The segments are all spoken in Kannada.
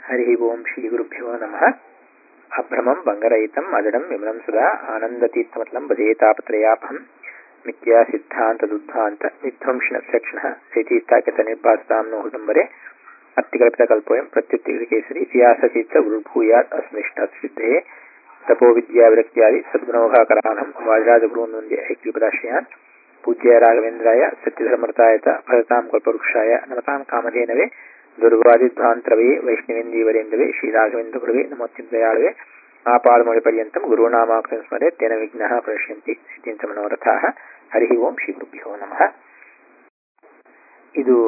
ಹರಿ ಓಂ ಶ್ರೀ ಗುರುಭ್ಯೋ ನಮಃ ಅಭ್ರಮಂ ಭಂಗರಹಿತಂ ಅಜಡಂ ವಿಮಲಂ ಸುಧಾ ಆನಂದತೀರ್ಥಮತಲಂ ಭಜೇತಾಪತ್ರಯಾಪಹಂ ಮಿಥ್ಯಾ ಸಿದ್ಧಾಂತ ದುದ್ಧಾಂತ ವಿಧ್ವಂಸಿನ ಸಕ್ಷಣ ಸ್ಥಿತಿಸ್ಥಾಕಿತ ನಿರ್ಭಾಸತಾಂ ನೋ ಹುದಂಬರೆ ಅತ್ತಿಕಲ್ಪಿತ ಕಲ್ಪೋಯಂ ಪ್ರತ್ಯುತ್ತಿಗತ ಕೇಸರಿ ಇತಿಹಾಸಚಿತ್ತ ಗುರುಭೂಯಾತ್ ಅಸ್ಮಿಷ್ಟಾತ್ ಸಿದ್ಧೇ ತಪೋ ವಿದ್ಯಾ ವಿರಕ್ತ್ಯಾದಿ ಸದ್ಗುಣೋಘಾಕರಾಣಂ ವಾಜರಾಜಗುರುವಂದೇ ಐಕ್ಯಪದಾಶ್ರಯಾನ್ ಪೂಜ್ಯ ರಾಘವೇಂದ್ರಾಯ ಸತ್ಯಧರ್ಮರ್ತಾಯತ ಭರತಾಂ ಕಲ್ಪವೃಕ್ಷಾಯ ನಮತಾಂ ಕಾಮಧೇನವೇ ದುರ್ವಾದಿಧ್ವಾಂತರವೇ ವೈಷ್ಣವೇಂದೀವರೇಂದವೇ ಶ್ರೀರಾಘವೇಂದ್ರ ಗುರುವೇ ನಮೋತ್ಯಂತಯಾಳವೇ ಆಪಾದಮೌಳಿ ಪರ್ಯಂತಂ ಗುರುನಾಮಾಕ್ಷಂ ಸ್ಮರೆ ತೇನ ವಿಘ್ನಃ ಪ್ರಶ್ಯಂತಿ ಸಿದ್ಧಿಂತ ಮನೋರಥಾಃ ಹರಿ ಓಂ ಶ್ರೀ ಗುರುಭ್ಯೋ ನಮಃ ಇದು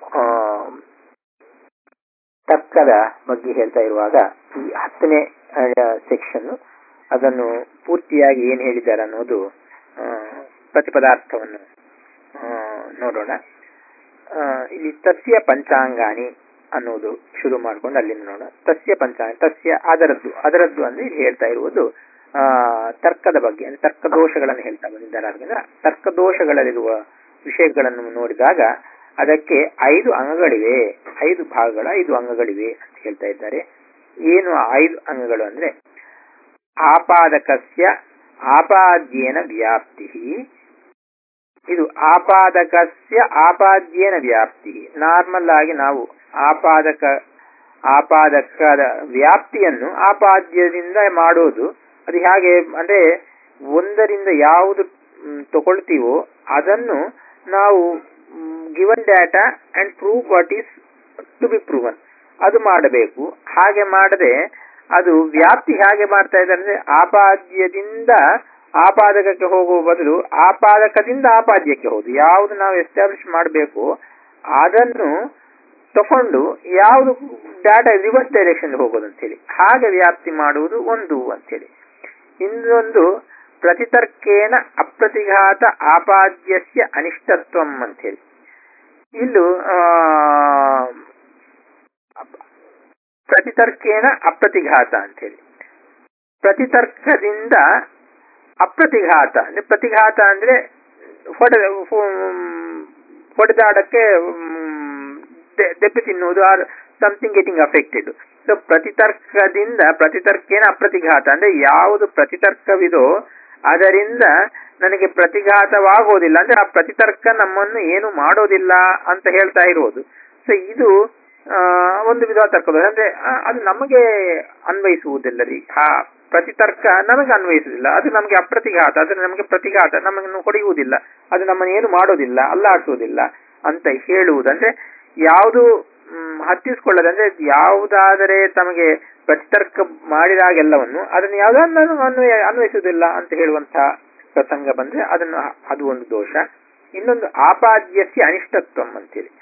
ತರ್ಕದ ಬಗ್ಗೆ ಹೇಳ್ತಾ ಇರುವಾಗ ಈ ಹತ್ತನೇ ಸೆಕ್ಷನ್ ಅದನ್ನು ಪೂರ್ತಿಯಾಗಿ ಏನ್ ಹೇಳಿದ್ದಾರೆ ಅನ್ನೋದು ಪ್ರತಿಪದಾರ್ಥವನ್ನು ನೋಡೋಣ ಇಲ್ಲಿ ತಸ್ಯ ಪಂಚಾಂಗಾಣಿ ಅನ್ನೋದು ಶುರು ಮಾಡ್ಕೊಂಡು ಅಲ್ಲಿಂದ ನೋಡೋಣ ತಸ್ಯ ಪಂಚಾಂಗ ತಸ್ಯ ಅದರದ್ದು ಅದರದ್ದು ಅಂದ್ರೆ ಇಲ್ಲಿ ಹೇಳ್ತಾ ಇರುವುದು ಆ ತರ್ಕದ ಬಗ್ಗೆ ಅಂದ್ರೆ ತರ್ಕದೋಷಗಳನ್ನು ಹೇಳ್ತಾ ಬಂದಿದ್ದಾರೆ ಅದರಿಂದ ತರ್ಕದೋಷಗಳಲ್ಲಿರುವ ವಿಷಯಗಳನ್ನು ನೋಡಿದಾಗ ಅದಕ್ಕೆ ಐದು ಅಂಗಗಳಿವೆ ಐದು ಭಾಗಗಳ ಐದು ಅಂಗಗಳಿವೆ ಅಂತ ಹೇಳ್ತಾ ಇದ್ದಾರೆ ಏನು ಐದು ಅಂಗಗಳು ಅಂದ್ರೆ ಆಪಾದಕಸ್ಯ ಆಪಾದ್ಯೇನ ವ್ಯಾಪ್ತಿ ಇದು ಆಪಾದಕಸ್ಯ ಆಪಾದ್ಯೇನ ವ್ಯಾಪ್ತಿ ನಾರ್ಮಲ್ ಆಗಿ ನಾವು ಆಪಾದಕ ಆಪಾದಕದ ವ್ಯಾಪ್ತಿಯನ್ನು ಆಪಾದ್ಯದಿಂದ ಮಾಡೋದು ಅದು ಹೇಗೆ ಅಂದ್ರೆ ಒಂದರಿಂದ ಯಾವುದು ತಗೊಳ್ತೀವೋ ಅದನ್ನು ನಾವು given data and prove what is to be proven ಅದು ಮಾಡಬೇಕು ಹಾಗೆ ಮಾಡದೆ ಅದು ವ್ಯಾಪ್ತಿ ಹೇಗೆ ಮಾಡ್ತಾ ಇದ್ದಾರೆ ಅಂದ್ರೆ ಆಪಾದ್ಯದಿಂದ ಆಪಾದಕಕ್ಕೆ ಹೋಗುವ ಬದಲು ಆಪಾದಕದಿಂದ ಆಪಾದ್ಯಕ್ಕೆ ಹೋಗುದು ಯಾವುದು ನಾವು ಎಸ್ಟಾಬ್ಲಿಷ್ ಮಾಡಬೇಕು ಅದನ್ನು ತಕೊಂಡು ಯಾವುದು ಡಾಟಾ ರಿವರ್ಸ್ ಡೈರೆಕ್ಷನ್ ಹೋಗೋದು ಅಂತೇಳಿ ಹಾಗೆ ವ್ಯಾಪ್ತಿ ಮಾಡುವುದು ಒಂದು ಅಂತೇಳಿ ಇನ್ನೊಂದು ಪ್ರತಿತರ್ಕೇನ ಅಪ್ರತಿಘಾತ ಆಪಾದ್ಯಸ್ಯ ಅನಿಷ್ಟತ್ವಂ ಅಂತೇಳಿ ಇಲ್ಲೂ ಪ್ರತಿತರ್ಕೇನ ಅಪ್ರತಿಘಾತ ಅಂತೇಳಿ ಪ್ರತಿತರ್ಕದಿಂದ ಅಪ್ರತಿಘಾತ ಅಂದ್ರೆ ಪ್ರತಿಘಾತ ಅಂದ್ರೆ ಹೊಡೆ ಹೊಡೆದಾಡಕ್ಕೆ ದೆಪ್ಪಿ ತಿನ್ನುವುದು or something getting affected so ಪ್ರತಿತರ್ಕದಿಂದ ಪ್ರತಿತರ್ಕೇನ ಅಪ್ರತಿಘಾತ ಅಂದ್ರೆ ಯಾವುದು ಪ್ರತಿತರ್ಕವಿದೋ ಅದರಿಂದ ನನಗೆ ಪ್ರತಿಘಾತವಾಗೋದಿಲ್ಲ ಅಂದ್ರೆ ಆ ಪ್ರತಿತರ್ಕ ನಮ್ಮನ್ನು ಏನು ಮಾಡೋದಿಲ್ಲ ಅಂತ ಹೇಳ್ತಾ ಇರೋದು ಸೊ ಇದು ಒಂದು ವಿಧವಾದ ತರ್ಕದೋಷ ಅಂದ್ರೆ ಅದು ನಮಗೆ ಅನ್ವಯಿಸುವುದಿಲ್ಲ ರೀ ಆ ಪ್ರತಿತರ್ಕ ನಮಗೆ ಅನ್ವಯಿಸುವುದಿಲ್ಲ ಅದು ನಮಗೆ ಅಪ್ರತಿಘಾತ ಅದು ನಮಗೆ ಪ್ರತಿಘಾತ ನಮಗನ್ನು ಹೊಡೆಯುವುದಿಲ್ಲ ಅದು ನಮ್ಮನ್ನು ಏನು ಮಾಡೋದಿಲ್ಲ ಅಲ್ಲಾಡಿಸುವುದಿಲ್ಲ ಅಂತ ಹೇಳುವುದಂದ್ರೆ ಯಾವುದು ಹತ್ತಿಸ್ಕೊಳ್ಳದಂದ್ರೆ ಯಾವುದಾದರೆ ತಮಗೆ ಪ್ರತಿತರ್ಕ ಮಾಡಿದಾಗೆಲ್ಲವನ್ನು ಅದನ್ನು ಯಾವುದನ್ನು ಅನ್ವಯ ಅನ್ವಯಿಸುವುದಿಲ್ಲ ಅಂತ ಹೇಳುವಂತಹ ಪ್ರಸಂಗ ಬಂದ್ರೆ ಅದನ್ನು ಅದು ಒಂದು ದೋಷ ಇನ್ನೊಂದು ಆಪಾದ್ಯಸ್ಯ ಅನಿಷ್ಟತ್ವಂ ಅಂತೇಳಿ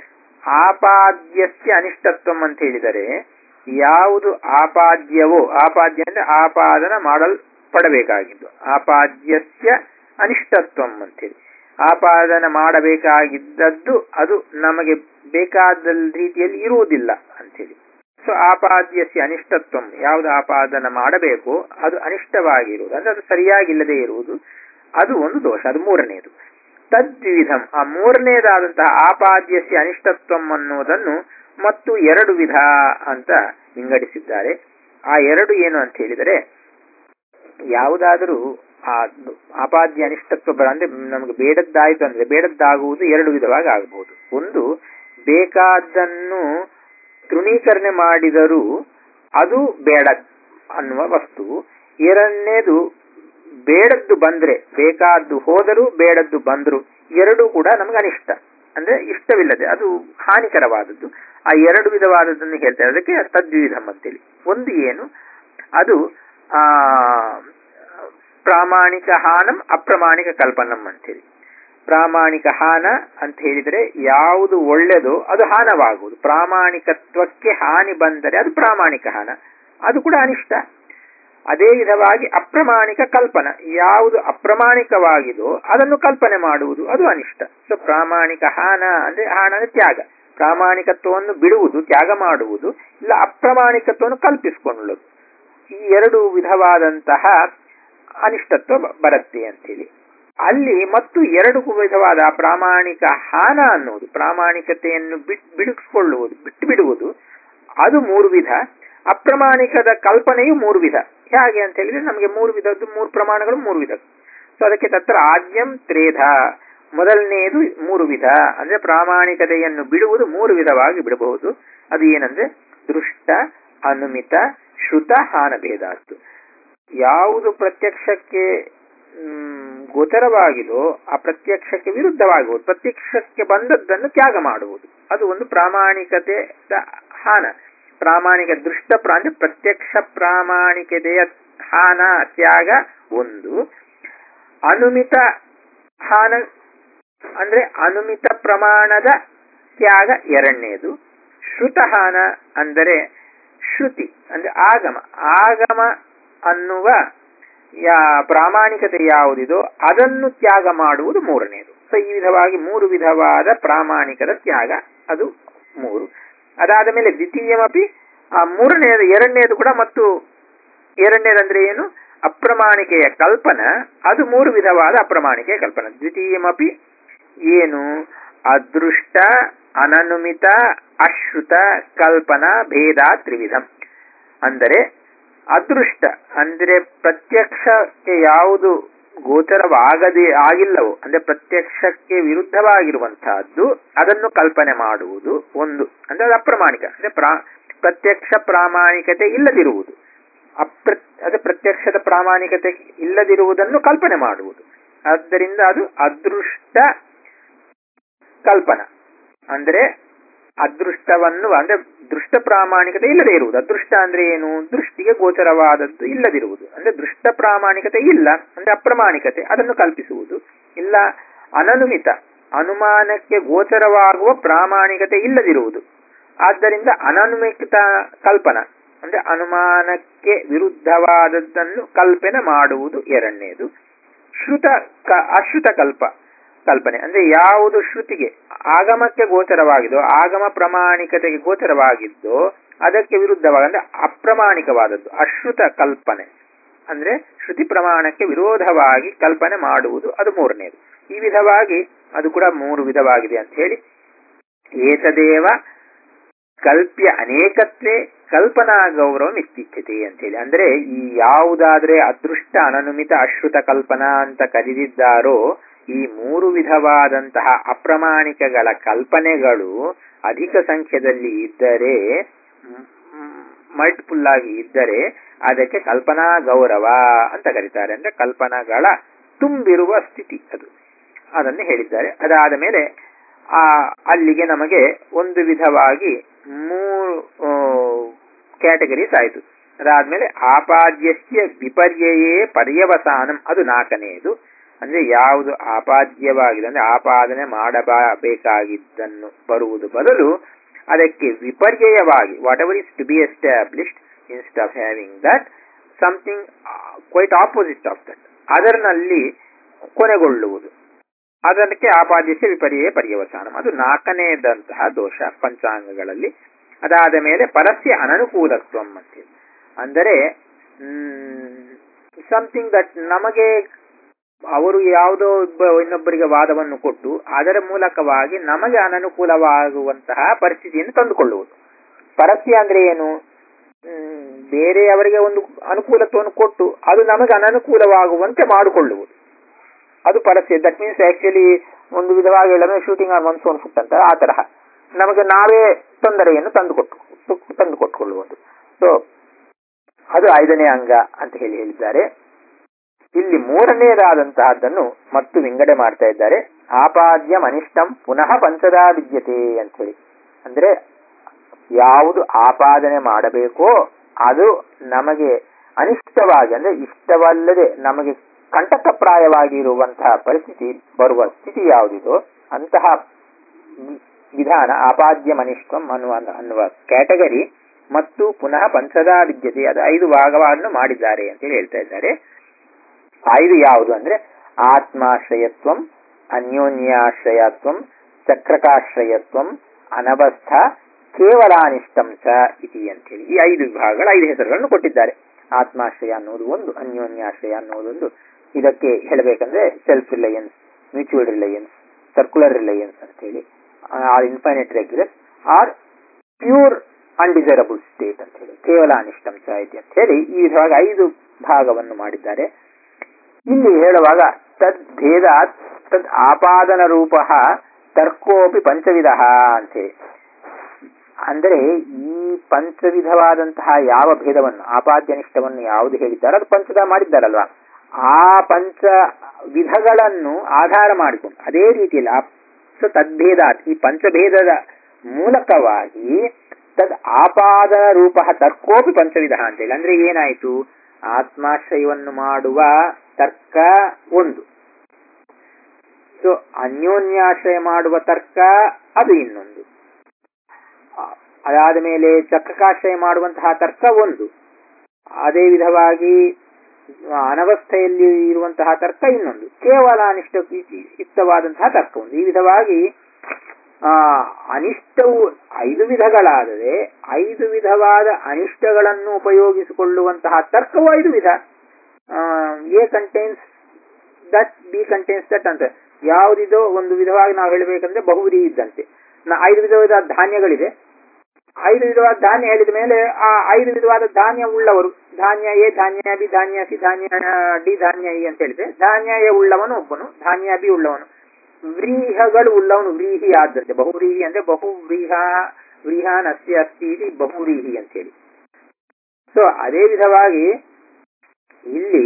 ಆಪಾದ್ಯಸ್ಯ ಅನಿಷ್ಟತ್ವಂ ಅಂತ ಹೇಳಿದರೆ ಯಾವುದು ಆಪಾದ್ಯವೋ ಆಪಾದ್ಯ ಅಂದ್ರೆ ಆಪಾದನ ಮಾಡಲ್ಪಡಬೇಕಾಗಿದ್ದು ಆಪಾದ್ಯಸ್ಯ ಅನಿಷ್ಟತ್ವಂ ಅಂತೇಳಿ ಆಪಾದನ ಮಾಡಬೇಕಾಗಿದ್ದದ್ದು ಅದು ನಮಗೆ ಬೇಕಾದ ರೀತಿಯಲ್ಲಿ ಇರುವುದಿಲ್ಲ ಅಂತೇಳಿ ಸೊ ಆಪಾದ್ಯಸ್ಯ ಅನಿಷ್ಟತ್ವಂ ಯಾವುದು ಆಪಾದನ ಮಾಡಬೇಕು ಅದು ಅನಿಷ್ಟವಾಗಿರುವುದು ಅಂದ್ರೆ ಅದು ಸರಿಯಾಗಿಲ್ಲದೆ ಇರುವುದು ಅದು ಒಂದು ದೋಷ ಅದು ಮೂರನೆಯದು ತದ್ವಿಧಂ ಆ ಮೂರನೇದಾದಂತಹ ಆಪಾದ್ಯಸ್ಯ ಅನಿಷ್ಟತ್ವಂ ಅನ್ನುವುದನ್ನು ಮತ್ತು ಎರಡು ವಿಧ ಅಂತ ವಿಂಗಡಿಸಿದ್ದಾರೆ ಆ ಎರಡು ಏನು ಅಂತ ಹೇಳಿದರೆ ಯಾವುದಾದರೂ ಆ ಆಪಾದ್ಯ ಅನಿಷ್ಟತ್ವ ಬರ ಅಂದ್ರೆ ನಮಗೆ ಬೇಡದ್ದಾಯಿತು ಅಂದ್ರೆ ಬೇಡದ್ದಾಗುವುದು ಎರಡು ವಿಧವಾಗಿ ಆಗಬಹುದು ಒಂದು ಬೇಕಾದ್ದನ್ನು ತೃಣೀಕರಣೆ ಮಾಡಿದರೂ ಅದು ಬೇಡ ಅನ್ನುವ ವಸ್ತು ಎರಡನೇದು ಬೇಡದ್ದು ಬಂದ್ರೆ ಬೇಕಾದ್ದು ಹೋದರೂ ಬೇಡದ್ದು ಬಂದ್ರು ಎರಡೂ ಕೂಡ ನಮಗೆ ಅನಿಷ್ಟ ಅಂದ್ರೆ ಇಷ್ಟವಿಲ್ಲದೆ ಅದು ಹಾನಿಕರವಾದದ್ದು ಆ ಎರಡು ವಿಧವಾದದ್ದನ್ನು ಹೇಳ್ತಾರೆ ಅದಕ್ಕೆ ತದ್ವಿಧಂ ಅಂತೇಳಿ ಒಂದು ಏನು ಅದು ಆ ಪ್ರಾಮಾಣಿಕ ಹಾನಂ ಅಪ್ರಾಮಾಣಿಕ ಕಲ್ಪನಂ ಅಂತೇಳಿ ಪ್ರಾಮಾಣಿಕ ಹಾನ ಅಂತ ಹೇಳಿದರೆ ಯಾವುದು ಒಳ್ಳೆಯದೋ ಅದು ಹಾನವಾಗುವುದು ಪ್ರಾಮಾಣಿಕತ್ವಕ್ಕೆ ಹಾನಿ ಬಂದರೆ ಅದು ಪ್ರಾಮಾಣಿಕ ಹಾನ ಅದು ಕೂಡ ಅನಿಷ್ಟ ಅದೇ ವಿಧವಾಗಿ ಅಪ್ರಮಾಣಿಕ ಕಲ್ಪನ ಯಾವುದು ಅಪ್ರಮಾಣಿಕವಾಗಿದೋ ಅದನ್ನು ಕಲ್ಪನೆ ಮಾಡುವುದು ಅದು ಅನಿಷ್ಟ ಸೊ ಪ್ರಾಮಾಣಿಕ ಹಾನ ಅಂದ್ರೆ ಹಾನ ಅಂದ್ರೆ ತ್ಯಾಗ ಪ್ರಾಮಾಣಿಕತ್ವವನ್ನು ಬಿಡುವುದು ತ್ಯಾಗ ಮಾಡುವುದು ಇಲ್ಲ ಅಪ್ರಮಾಣಿಕತ್ವವನ್ನು ಕಲ್ಪಿಸಿಕೊಳ್ಳುವುದು ಈ ಎರಡು ವಿಧವಾದಂತಹ ಅನಿಷ್ಟತ್ವ ಬರುತ್ತೆ ಅಂತೇಳಿ ಅಲ್ಲಿ ಮತ್ತು ಎರಡು ವಿಧವಾದ ಪ್ರಾಮಾಣಿಕ ಹಾನ ಅನ್ನುವುದು ಪ್ರಾಮಾಣಿಕತೆಯನ್ನು ಬಿಟ್ ಬಿಡಿಸ್ಕೊಳ್ಳುವುದು ಬಿಟ್ಟು ಬಿಡುವುದು ಅದು ಮೂರು ವಿಧ ಅಪ್ರಮಾಣಿಕದ ಕಲ್ಪನೆಯು ಮೂರು ವಿಧ ಹೇಗೆ ಅಂತ ಹೇಳಿದ್ರೆ ನಮಗೆ ಮೂರು ವಿಧದ್ದು ಮೂರು ಪ್ರಮಾಣಗಳು ಮೂರು ವಿಧ ಸೊ ಅದಕ್ಕೆ ತತ್ರ ಆದ್ಯಂ ತ್ರೇಧ ಮೊದಲನೆಯದು ಮೂರು ವಿಧ ಅಂದ್ರೆ ಪ್ರಾಮಾಣಿಕತೆಯನ್ನು ಬಿಡುವುದು ಮೂರು ವಿಧವಾಗಿ ಬಿಡಬಹುದು ಅದು ಏನಂದ್ರೆ ದೃಷ್ಟ ಅನುಮಿತ ಶ್ರುತ ಹಾನಭೇದಾತ್ತು ಯಾವುದು ಪ್ರತ್ಯಕ್ಷಕ್ಕೆ ಮ್, ಗೋಚರವಾಗಿದೋ ಆ ಪ್ರತ್ಯಕ್ಷಕ್ಕೆ ವಿರುದ್ಧವಾಗುವುದು ಪ್ರತ್ಯಕ್ಷಕ್ಕೆ ಬಂದದ್ದನ್ನು ತ್ಯಾಗ ಮಾಡುವುದು ಅದು ಒಂದು ಪ್ರಾಮಾಣಿಕತೆಯ ಹಾನ ಪ್ರಾಮಾಣಿಕ ದೃಷ್ಟ ಪ್ರಾ ಅಂದ್ರೆ ಪ್ರತ್ಯಕ್ಷ ಪ್ರಾಮಾಣಿಕತೆಯ ಹಾನ ತ್ಯಾಗ ಒಂದು ಅನುಮಿತ ಹಾನ ಅಂದ್ರೆ ಅನುಮಿತ ಪ್ರಮಾಣದ ತ್ಯಾಗ ಎರಡನೇದು ಶ್ರುತಹಾನ ಅಂದರೆ ಶ್ರುತಿ ಅಂದ್ರೆ ಆಗಮ ಆಗಮ ಅನ್ನುವ ಯಾ ಪ್ರಾಮಾಣಿಕತೆ ಯಾವುದಿದೋ ಅದನ್ನು ತ್ಯಾಗ ಮಾಡುವುದು ಮೂರನೇದು ಸೊ ಈ ವಿಧವಾಗಿ ಮೂರು ವಿಧವಾದ ಪ್ರಾಮಾಣಿಕದ ತ್ಯಾಗ ಅದು ಮೂರು ಅದಾದ ಮೇಲೆ ದ್ವಿತೀಯಮಪಿ ಆ ಮೂರನೇದು ಎರಡನೇದು ಕೂಡ ಮತ್ತು ಎರಡನೇದಂದ್ರೆ ಏನು ಅಪ್ರಮಾಣಿಕೆಯ ಕಲ್ಪನ ಅದು ಮೂರು ವಿಧವಾದ ಅಪ್ರಮಾಣಿಕೆಯ ಕಲ್ಪನ ದ್ವಿತೀಯಮಪಿ ಏನು ಅದೃಷ್ಟ ಅನನುಮಿತ ಅಶ್ರುತ ಕಲ್ಪನಾ ಭೇದ ತ್ರಿವಿಧಂ ಅಂದರೆ ಅದೃಷ್ಟ ಅಂದ್ರೆ ಪ್ರತ್ಯಕ್ಷಕ್ಕೆ ಯಾವುದು ಗೋಚರವಾಗದೇ ಆಗಿಲ್ಲವೋ ಅಂದ್ರೆ ಪ್ರತ್ಯಕ್ಷಕ್ಕೆ ವಿರುದ್ಧವಾಗಿರುವಂತಹದ್ದು ಅದನ್ನು ಕಲ್ಪನೆ ಮಾಡುವುದು ಒಂದು ಅಂದ್ರೆ ಅದು ಅಪ್ರಮಾಣಿಕ ಅಂದ್ರೆ ಪ್ರಾ ಪ್ರತ್ಯಕ್ಷ ಪ್ರಾಮಾಣಿಕತೆ ಇಲ್ಲದಿರುವುದು ಅಪ್ರ ಅದು ಪ್ರತ್ಯಕ್ಷದ ಪ್ರಾಮಾಣಿಕತೆ ಇಲ್ಲದಿರುವುದನ್ನು ಕಲ್ಪನೆ ಮಾಡುವುದು ಆದ್ದರಿಂದ ಅದು ಅದೃಷ್ಟ ಕಲ್ಪನ ಅಂದ್ರೆ ಅದೃಷ್ಟವನ್ನು ಅಂದ್ರೆ ದೃಷ್ಟ ಪ್ರಾಮಾಣಿಕತೆ ಇಲ್ಲದೆ ಇರುವುದು ಅದೃಷ್ಟ ಅಂದ್ರೆ ಏನು ದೃಷ್ಟಿಗೆ ಗೋಚರವಾದದ್ದು ಇಲ್ಲದಿರುವುದು ಅಂದ್ರೆ ದೃಷ್ಟ ಪ್ರಾಮಾಣಿಕತೆ ಇಲ್ಲ ಅಂದ್ರೆ ಅಪ್ರಮಾಣಿಕತೆ ಅದನ್ನು ಕಲ್ಪಿಸುವುದು ಇಲ್ಲ ಅನನುಮಿತ ಅನುಮಾನಕ್ಕೆ ಗೋಚರವಾಗುವ ಪ್ರಾಮಾಣಿಕತೆ ಇಲ್ಲದಿರುವುದು ಆದ್ದರಿಂದ ಅನನುಮಿತ ಕಲ್ಪನ ಅಂದ್ರೆ ಅನುಮಾನಕ್ಕೆ ವಿರುದ್ಧವಾದದ್ದನ್ನು ಕಲ್ಪನೆ ಮಾಡುವುದು ಎರಡನೇದು ಶ್ರುತ ಕ- ಅಶ್ರುತ ಕಲ್ಪ ಕಲ್ಪನೆ ಅಂದ್ರೆ ಯಾವುದು ಶ್ರುತಿಗೆ ಆಗಮಕ್ಕೆ ಗೋಚರವಾಗಿದೋ ಆಗಮ ಪ್ರಾಮಾಣಿಕತೆಗೆ ಗೋಚರವಾಗಿದ್ದೋ ಅದಕ್ಕೆ ವಿರುದ್ಧವಾಗಿ ಅಂದ್ರೆ ಅಪ್ರಮಾಣಿಕವಾದದ್ದು ಅಶ್ರುತ ಕಲ್ಪನೆ ಅಂದ್ರೆ ಶ್ರುತಿ ಪ್ರಮಾಣಕ್ಕೆ ವಿರೋಧವಾಗಿ ಕಲ್ಪನೆ ಮಾಡುವುದು ಅದು ಮೂರನೇದು ಈ ವಿಧವಾಗಿ ಅದು ಕೂಡ ಮೂರು ವಿಧವಾಗಿದೆ ಅಂತ ಹೇಳಿ ಏತದೇವ ಕಲ್ಪ್ಯ ಅನೇಕತ್ವೇ ಕಲ್ಪನಾ ಗೌರವ ಇತ್ತೀಚ್ಛತೆ ಅಂತೇಳಿ ಅಂದ್ರೆ ಈ ಯಾವುದಾದ್ರೆ ಅದೃಷ್ಟ ಅನನುಮಿತ ಅಶ್ರುತ ಕಲ್ಪನಾ ಅಂತ ಕರೆದಿದ್ದಾರೋ ಈ ಮೂರು ವಿಧವಾದಂತಹ ಅಪ್ರಮಾಣಿಕಗಳ ಕಲ್ಪನೆಗಳು ಅಧಿಕ ಸಂಖ್ಯೆಯಲ್ಲಿ ಇದ್ದರೆ ಮಲ್ಟಿಪುಲ್ ಆಗಿ ಇದ್ದರೆ ಅದಕ್ಕೆ ಕಲ್ಪನಾ ಗೌರವ ಅಂತ ಕರೀತಾರೆ ಅಂದ್ರೆ ಕಲ್ಪನಾಗಳ ತುಂಬಿರುವ ಸ್ಥಿತಿ ಅದು ಅದನ್ನು ಹೇಳಿದ್ದಾರೆ ಅದಾದ ಮೇಲೆ ಆ ಅಲ್ಲಿಗೆ ನಮಗೆ ಒಂದು ವಿಧವಾಗಿ ಮೂರು ಕ್ಯಾಟಗರೀಸ್ ಆಯಿತು ಅದಾದ್ಮೇಲೆ ಆಪಾದ್ಯಸ್ಯ ವಿಪರ್ಯಯೇ ಪರ್ಯವಸಾನಂ ಅದು ನಾಲ್ಕನೆಯದು ಅಂದ್ರೆ ಯಾವುದು ಆಪಾದ್ಯವಾಗಿದೆ ಅಂದ್ರೆ ಆಪಾದನೆ ಮಾಡಬೇಕಾಗಿದ್ದನ್ನು ಬರುವುದು ಬದಲು ಅದಕ್ಕೆ ವಿಪರ್ಯಯವಾಗಿ whatever is to be established instead of having that something quite opposite of that ಅದರಲ್ಲಿ ಕೊನೆಗೊಳ್ಳುವುದು ಅದಕ್ಕೆ ಆಪಾದ್ಯಸ್ಯ ವಿಪರ್ಯಯ ಪರ್ಯವಸಾನ ಅದು ನಾಲ್ಕನೆಯದಂತಹ ದೋಷ ಪಂಚಾಂಗಗಳಲ್ಲಿ ಅದಾದ ಮೇಲೆ ಪರಸ್ಯ ಅನನುಕೂಲತ್ವಂ ಅಂತೇಳಿ ಅಂದರೆ ಸಮಥಿಂಗ್ ದಟ್ ನಮಗೆ ಅವರು ಯಾವುದೋ ಒಬ್ಬ ಇನ್ನೊಬ್ಬರಿಗೆ ವಾದವನ್ನು ಕೊಟ್ಟು ಅದರ ಮೂಲಕವಾಗಿ ನಮಗೆ ಅನನುಕೂಲವಾಗುವಂತಹ ಪರಿಸ್ಥಿತಿಯನ್ನು ತಂದುಕೊಳ್ಳುವುದು ಪರಸ್ಯ ಅಂದ್ರೆ ಏನು ಹ್ಮ್, ಬೇರೆಯವರಿಗೆ ಒಂದು ಅನುಕೂಲತ್ವವನ್ನು ಕೊಟ್ಟು ಅದು ನಮಗೆ ಅನನುಕೂಲವಾಗುವಂತೆ ಮಾಡಿಕೊಳ್ಳುವುದು ಅದು ಪರಸ್ಯ ದಟ್ ಮೀನ್ಸ್ ಆಕ್ಚುಲಿ ಒಂದು ವಿಧವಾಗಿ ಹೇಳಿದ್ರೆ shooting on one's own foot ಅಂತ ಆ ತರಹ ನಮಗೆ ನಾವೇ ತೊಂದರೆಯನ್ನು ತಂದುಕೊಟ್ಟು ತಂದುಕೊಟ್ಟುಕೊಳ್ಳುವುದು ಸೊ ಅದು ಐದನೇ ಅಂಗ ಅಂತ ಹೇಳಿ ಹೇಳಿದ್ದಾರೆ ಇಲ್ಲಿ ಮೂರನೆಯದಾದಂತಹದ್ದನ್ನು ಮತ್ತು ವಿಂಗಡೆ ಮಾಡ್ತಾ ಇದ್ದಾರೆ ಆಪಾದ್ಯ ಅನಿಷ್ಟಂ ಪುನಃ ಪಂಚದಾ ವಿದ್ಯತೆ ಅಂತ ಹೇಳಿ ಅಂದ್ರೆ ಯಾವುದು ಆಪಾದನೆ ಮಾಡಬೇಕೋ ಅದು ನಮಗೆ ಅನಿಷ್ಟವಾಗಿ ಅಂದ್ರೆ ಇಷ್ಟವಲ್ಲದೆ ನಮಗೆ ಕಂಟಕಪ್ರಾಯವಾಗಿರುವಂತಹ ಪರಿಸ್ಥಿತಿ ಬರುವ ಸ್ಥಿತಿ ಯಾವುದಿದೋ ಅಂತಹ ವಿಧಾನ ಆಪಾದ್ಯ ಮನಿಷ್ಠಂ ಅನ್ನುವ ಅನ್ನುವ ಕ್ಯಾಟಗರಿ ಮತ್ತು ಪುನಃ ಪಂಚದಾ ವಿದ್ಯತೆ ಅದು ಐದು ಭಾಗವನ್ನು ಮಾಡಿದ್ದಾರೆ ಅಂತ ಹೇಳಿ ಹೇಳ್ತಾ ಇದ್ದಾರೆ ಐದು ಯಾವುದು ಅಂದ್ರೆ ಆತ್ಮಾಶ್ರಯತ್ವಂ ಅನ್ಯೋನ್ಯಾಶ್ರಯತ್ವಂ ಚಕ್ರಕಾಶ್ರಯತ್ವಂ ಅನವಸ್ಥ ಕೇವಲಾನಿಷ್ಟಂ ಚ ಇತಿ ಅಂತೇಳಿ ಈ ಐದು ವಿಭಾಗಗಳ ಐದು ಹೆಸರುಗಳನ್ನು ಕೊಟ್ಟಿದ್ದಾರೆ ಆತ್ಮಾಶ್ರಯ ಅನ್ನೋದು ಒಂದು ಅನ್ಯೋನ್ಯಾಶ್ರಯ ಅನ್ನೋದೊಂದು ಇದಕ್ಕೆ ಹೇಳಬೇಕಂದ್ರೆ self reliance mutual reliance circular reliance ಅಂತ ಹೇಳಿ or infinite regular or pure undesirable state ಅಂತ ಹೇಳಿ ಕೇವಲ ಅನಿಷ್ಟಂ ಚ ಇದೆ ಅಂತ ಹೇಳಿ ಈ ವಿಧವಾಗಿ ಐದು ಭಾಗವನ್ನು ಮಾಡಿದ್ದಾರೆ ಇಲ್ಲಿ ಹೇಳುವಾಗ ತದ್ ಭೇದ ತದ್ ಆಪಾದನ ರೂಪ ತರ್ಕೋಪಿ ಪಂಚವಿಧ ಅಂತೇಳಿ ಅಂದರೆ ಈ ಪಂಚವಿಧವಾದಂತಹ ಯಾವ ಭೇದವನ್ನು ಆಪಾದ್ಯನಿಷ್ಠವನ್ನು ಯಾವುದು ಹೇಳಿದ್ದಾರೋ ಅದು ಪಂಚದ ಮಾಡಿದ್ದಾರಲ್ವಾ ಆ ಪಂಚ ವಿಧಗಳನ್ನು ಆಧಾರ ಮಾಡಿಕೊಂಡು ಅದೇ ರೀತಿಯಲ್ಲಿ ಆ ಸೊ ತದ್ಭೇದಾತ್ ಈ ಪಂಚಭೇದದ ಮೂಲಕವಾಗಿ ತದ್ ಆಪಾದನ ರೂಪ ತರ್ಕೋಪಿ ಪಂಚವಿಧ ಅಂತೇಳಿ ಅಂದ್ರೆ ಏನಾಯಿತು ಆತ್ಮಾಶ್ರಯವನ್ನು ಮಾಡುವ ತರ್ಕ ಒಂದು ಸೊ ಅನ್ಯೋನ್ಯಾಶ್ರಯ ಮಾಡುವ ತರ್ಕ ಅದು ಇನ್ನೊಂದು ಅದಾದ ಮೇಲೆ ಚಕ್ರಕಾಶ್ರಯ ಮಾಡುವಂತಹ ತರ್ಕ ಒಂದು ಅದೇ ವಿಧವಾಗಿ ಅನವಸ್ಥೆಯಲ್ಲಿ ಇರುವಂತಹ ತರ್ಕ ಇನ್ನೊಂದು ಕೇವಲ ಅನಿಷ್ಟ ಯುಕ್ತವಾದಂತಹ ತರ್ಕ ಒಂದು ಈ ವಿಧವಾಗಿ ಆ ಅನಿಷ್ಟವು ಐದು ವಿಧಗಳಾದರೆ ಐದು ವಿಧವಾದ ಅನಿಷ್ಟಗಳನ್ನು ಉಪಯೋಗಿಸಿಕೊಳ್ಳುವಂತಹ ತರ್ಕವು ಐದು ವಿಧ A contains that B contains that ಅಂತ ಯಾವುದಿದೋ ಒಂದು ವಿಧವಾಗಿ ನಾವು ಹೇಳಬೇಕಂದ್ರೆ ಬಹುವಿಧಿ ಇದ್ದಂತೆ ಐದು ವಿಧವಾದ ಧಾನ್ಯಗಳಿದೆ ಐದು ವಿಧವಾದ ಧಾನ್ಯ ಹೇಳಿದ ಮೇಲೆ ಆ ಐದು ವಿಧವಾದ ಧಾನ್ಯ ಉಳ್ಳವರು ಧಾನ್ಯ ಎ ಧಾನ್ಯ ಬಿ ಧಾನ್ಯ ಸಿ ಧಾನ್ಯ ಡಿ ಧಾನ್ಯ ಇ ಅಂತ ಹೇಳಿದ್ರೆ ಧಾನ್ಯ ಎ ಉಳ್ಳವನು ಒಬ್ಬನು ಧಾನ್ಯ ಬಿ ಉಳ್ಳವನು ವ್ರೀಹಗಳು ಉಳ್ಳವನು ವ್ರೀಹಿ ಆದಂತೆ ಬಹುವ್ರೀಹಿ ಅಂದ್ರೆ ಬಹು ವ್ರೀಹ ವ್ರೀಹಾನ್ ಅಸ್ತಿ ಅಸ್ತಿ ಇದು ಬಹುವ್ರೀಹಿ ಅಂತ ಹೇಳಿ ಸೊ ಅದೇ ವಿಧವಾಗಿ ಇಲ್ಲಿ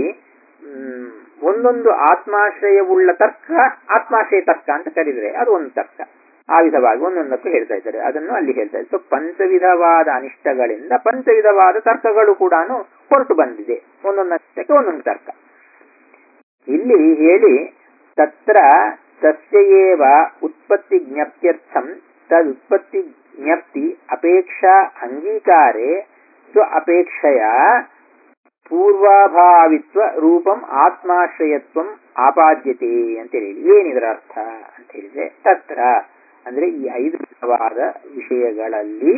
ಒಂದೊಂದು ಆತ್ಮಾಶ್ರಯವುಳ್ಳ ತರ್ಕ ಆತ್ಮಾಶ್ರಯ ತರ್ಕ ಅಂತ ಕರೀತಾರೆ ಅದು ಒಂದು ತರ್ಕ ಆ ವಿಧವಾಗಿ ಒಂದೊಂದಕ್ಕೂ ಹೇಳ್ತಾ ಇದ್ದಾರೆ ಅದನ್ನು ಅಲ್ಲಿ ಹೇಳ್ತಾ ಇದ್ದಾರೆ ಸೊ ಪಂಚವಿಧವಾದ ಅನಿಷ್ಟಗಳಿಂದ ಪಂಚವಿಧವಾದ ತರ್ಕಗಳು ಕೂಡ ಹೊರಟು ಬಂದಿದೆ ಒಂದೊಂದಕ್ಕೆ ಒಂದೊಂದು ತರ್ಕ ಇಲ್ಲಿ ಹೇಳಿ ತತ್ರ ತಸ್ಯೇವ ಉತ್ಪತ್ತಿ ಜ್ಞಪ್ತ್ಯರ್ಥಂ ತದ್ ಉತ್ಪತ್ತಿ ಜ್ಞಪ್ತಿ ಅಪೇಕ್ಷಾ ಅಂಗೀಕಾರೆ ಸ್ವ ಅಪೇಕ್ಷೆಯ ಪೂರ್ವಾಭಾವಿತ್ವ ರೂಪಂ ಆತ್ಮಾಶ್ರಯತ್ವಂ ಆಪಾದ್ಯತೆ ಅಂತ ಹೇಳಿ ಏನಿದರ ಅರ್ಥ ಅಂತ ಹೇಳಿದ್ರೆ ತತ್ರ ಅಂದ್ರೆ ಈ ಐದು ವಿಧವಾದ ವಿಷಯಗಳಲ್ಲಿ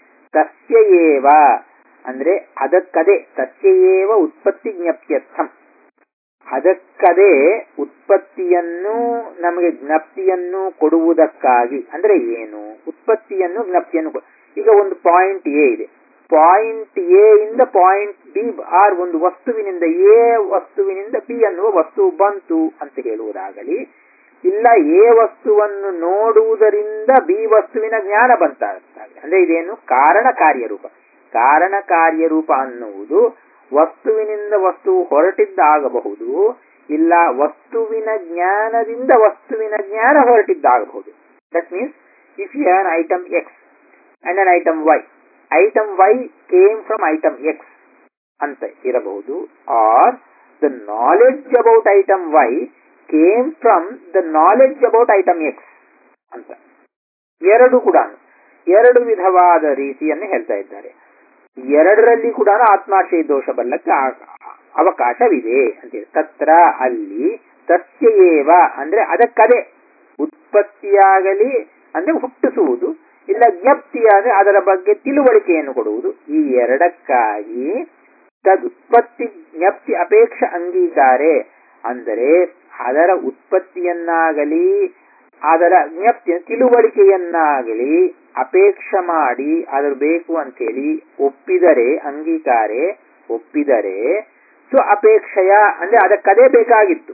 ತಸ್ಯೇವ ಅಂದ್ರೆ ಅದಕ್ಕದೇ ತಸ್ಯೇವ ಉತ್ಪತ್ತಿ ಜ್ಞಪ್ತ್ಯರ್ಥಂ ಅದಕ್ಕದೇ ಉತ್ಪತ್ತಿಯನ್ನು ನಮಗೆ ಜ್ಞಪ್ತಿಯನ್ನು ಕೊಡುವುದಕ್ಕಾಗಿ ಅಂದ್ರೆ ಏನು ಉತ್ಪತ್ತಿಯನ್ನು ಜ್ಞಪ್ತಿಯನ್ನು ಈಗ ಒಂದು ಪಾಯಿಂಟ್ ಎ ಇದೆ ಪಾಯಿಂಟ್ ಎ ಇಂದ ಪಾಯಿಂಟ್ ಬಿ ಆರ್ ಒಂದು ವಸ್ತುವಿನಿಂದ ಎ ವಸ್ತುವಿನಿಂದ ಬಿ ಅನ್ನುವ ವಸ್ತು ಬಂತು ಅಂತ ಹೇಳುವುದಾಗಲಿ ಇಲ್ಲ ಎ ವಸ್ತುವನ್ನು ನೋಡುವುದರಿಂದ ಬಿ ವಸ್ತುವಿನ ಜ್ಞಾನ ಬಂತಾಗ್ತದೆ ಅಂದ್ರೆ ಇದೇನು ಕಾರಣ ಕಾರ್ಯರೂಪ ಕಾರಣ ಕಾರ್ಯರೂಪ ಅನ್ನುವುದು ವಸ್ತುವಿನಿಂದ ವಸ್ತು ಹೊರಟಿದ್ದಾಗಬಹುದು ಇಲ್ಲ ವಸ್ತುವಿನ ಜ್ಞಾನದಿಂದ ವಸ್ತುವಿನ ಜ್ಞಾನ ಹೊರಟಿದ್ದಾಗಬಹುದು that means if you an item X and an item Y item Y came from item X ಅಂತ ಇರಬಹುದು or the knowledge about item Y came from the knowledge about item X ಅಂತ ಎರಡು ಕೂಡ ಎರಡು ವಿಧವಾದ ರೀತಿಯನ್ನು ಹೇಳ್ತಾ ಇದ್ದಾರೆ ಎರಡರಲ್ಲಿ ಕೂಡ ಆತ್ಮಾಶಯ ದೋಷ ಬಲ್ಲಕ್ಕೆ ಅವಕಾಶವಿದೆ ಅಂತೇಳಿ ತತ್ರ ಅಲ್ಲಿ ತಸ್ಯೇವ ಅಂದ್ರೆ ಅದಕ್ಕದೇ ಉತ್ಪತ್ತಿಯಾಗಲಿ ಅಂದ್ರೆ ಹುಟ್ಟಿಸುವುದು ಇಲ್ಲ ಜ್ಞಪ್ತಿಯಾದ್ರೆ ಅದರ ಬಗ್ಗೆ ತಿಳುವಳಿಕೆಯನ್ನು ಕೊಡುವುದು ಈ ಎರಡಕ್ಕಾಗಿ ತದುತ್ಪತ್ತಿ ಜ್ಞಪ್ತಿ ಅಪೇಕ್ಷ ಅಂಗೀಕಾರೆ ಅಂದರೆ ಅದರ ಉತ್ಪತ್ತಿಯನ್ನಾಗಲಿ ಅದರ ಜ್ಞಪ್ತಿ ತಿಳುವಳಿಕೆಯನ್ನಾಗಲಿ ಅಪೇಕ್ಷ ಮಾಡಿ ಅದರ ಬೇಕು ಅಂತೇಳಿ ಒಪ್ಪಿದರೆ ಅಂಗೀಕಾರೆ ಒಪ್ಪಿದರೆ ಸೊ ಅಪೇಕ್ಷೆಯ ಅಂದ್ರೆ ಅದಕ್ಕದೇ ಬೇಕಾಗಿತ್ತು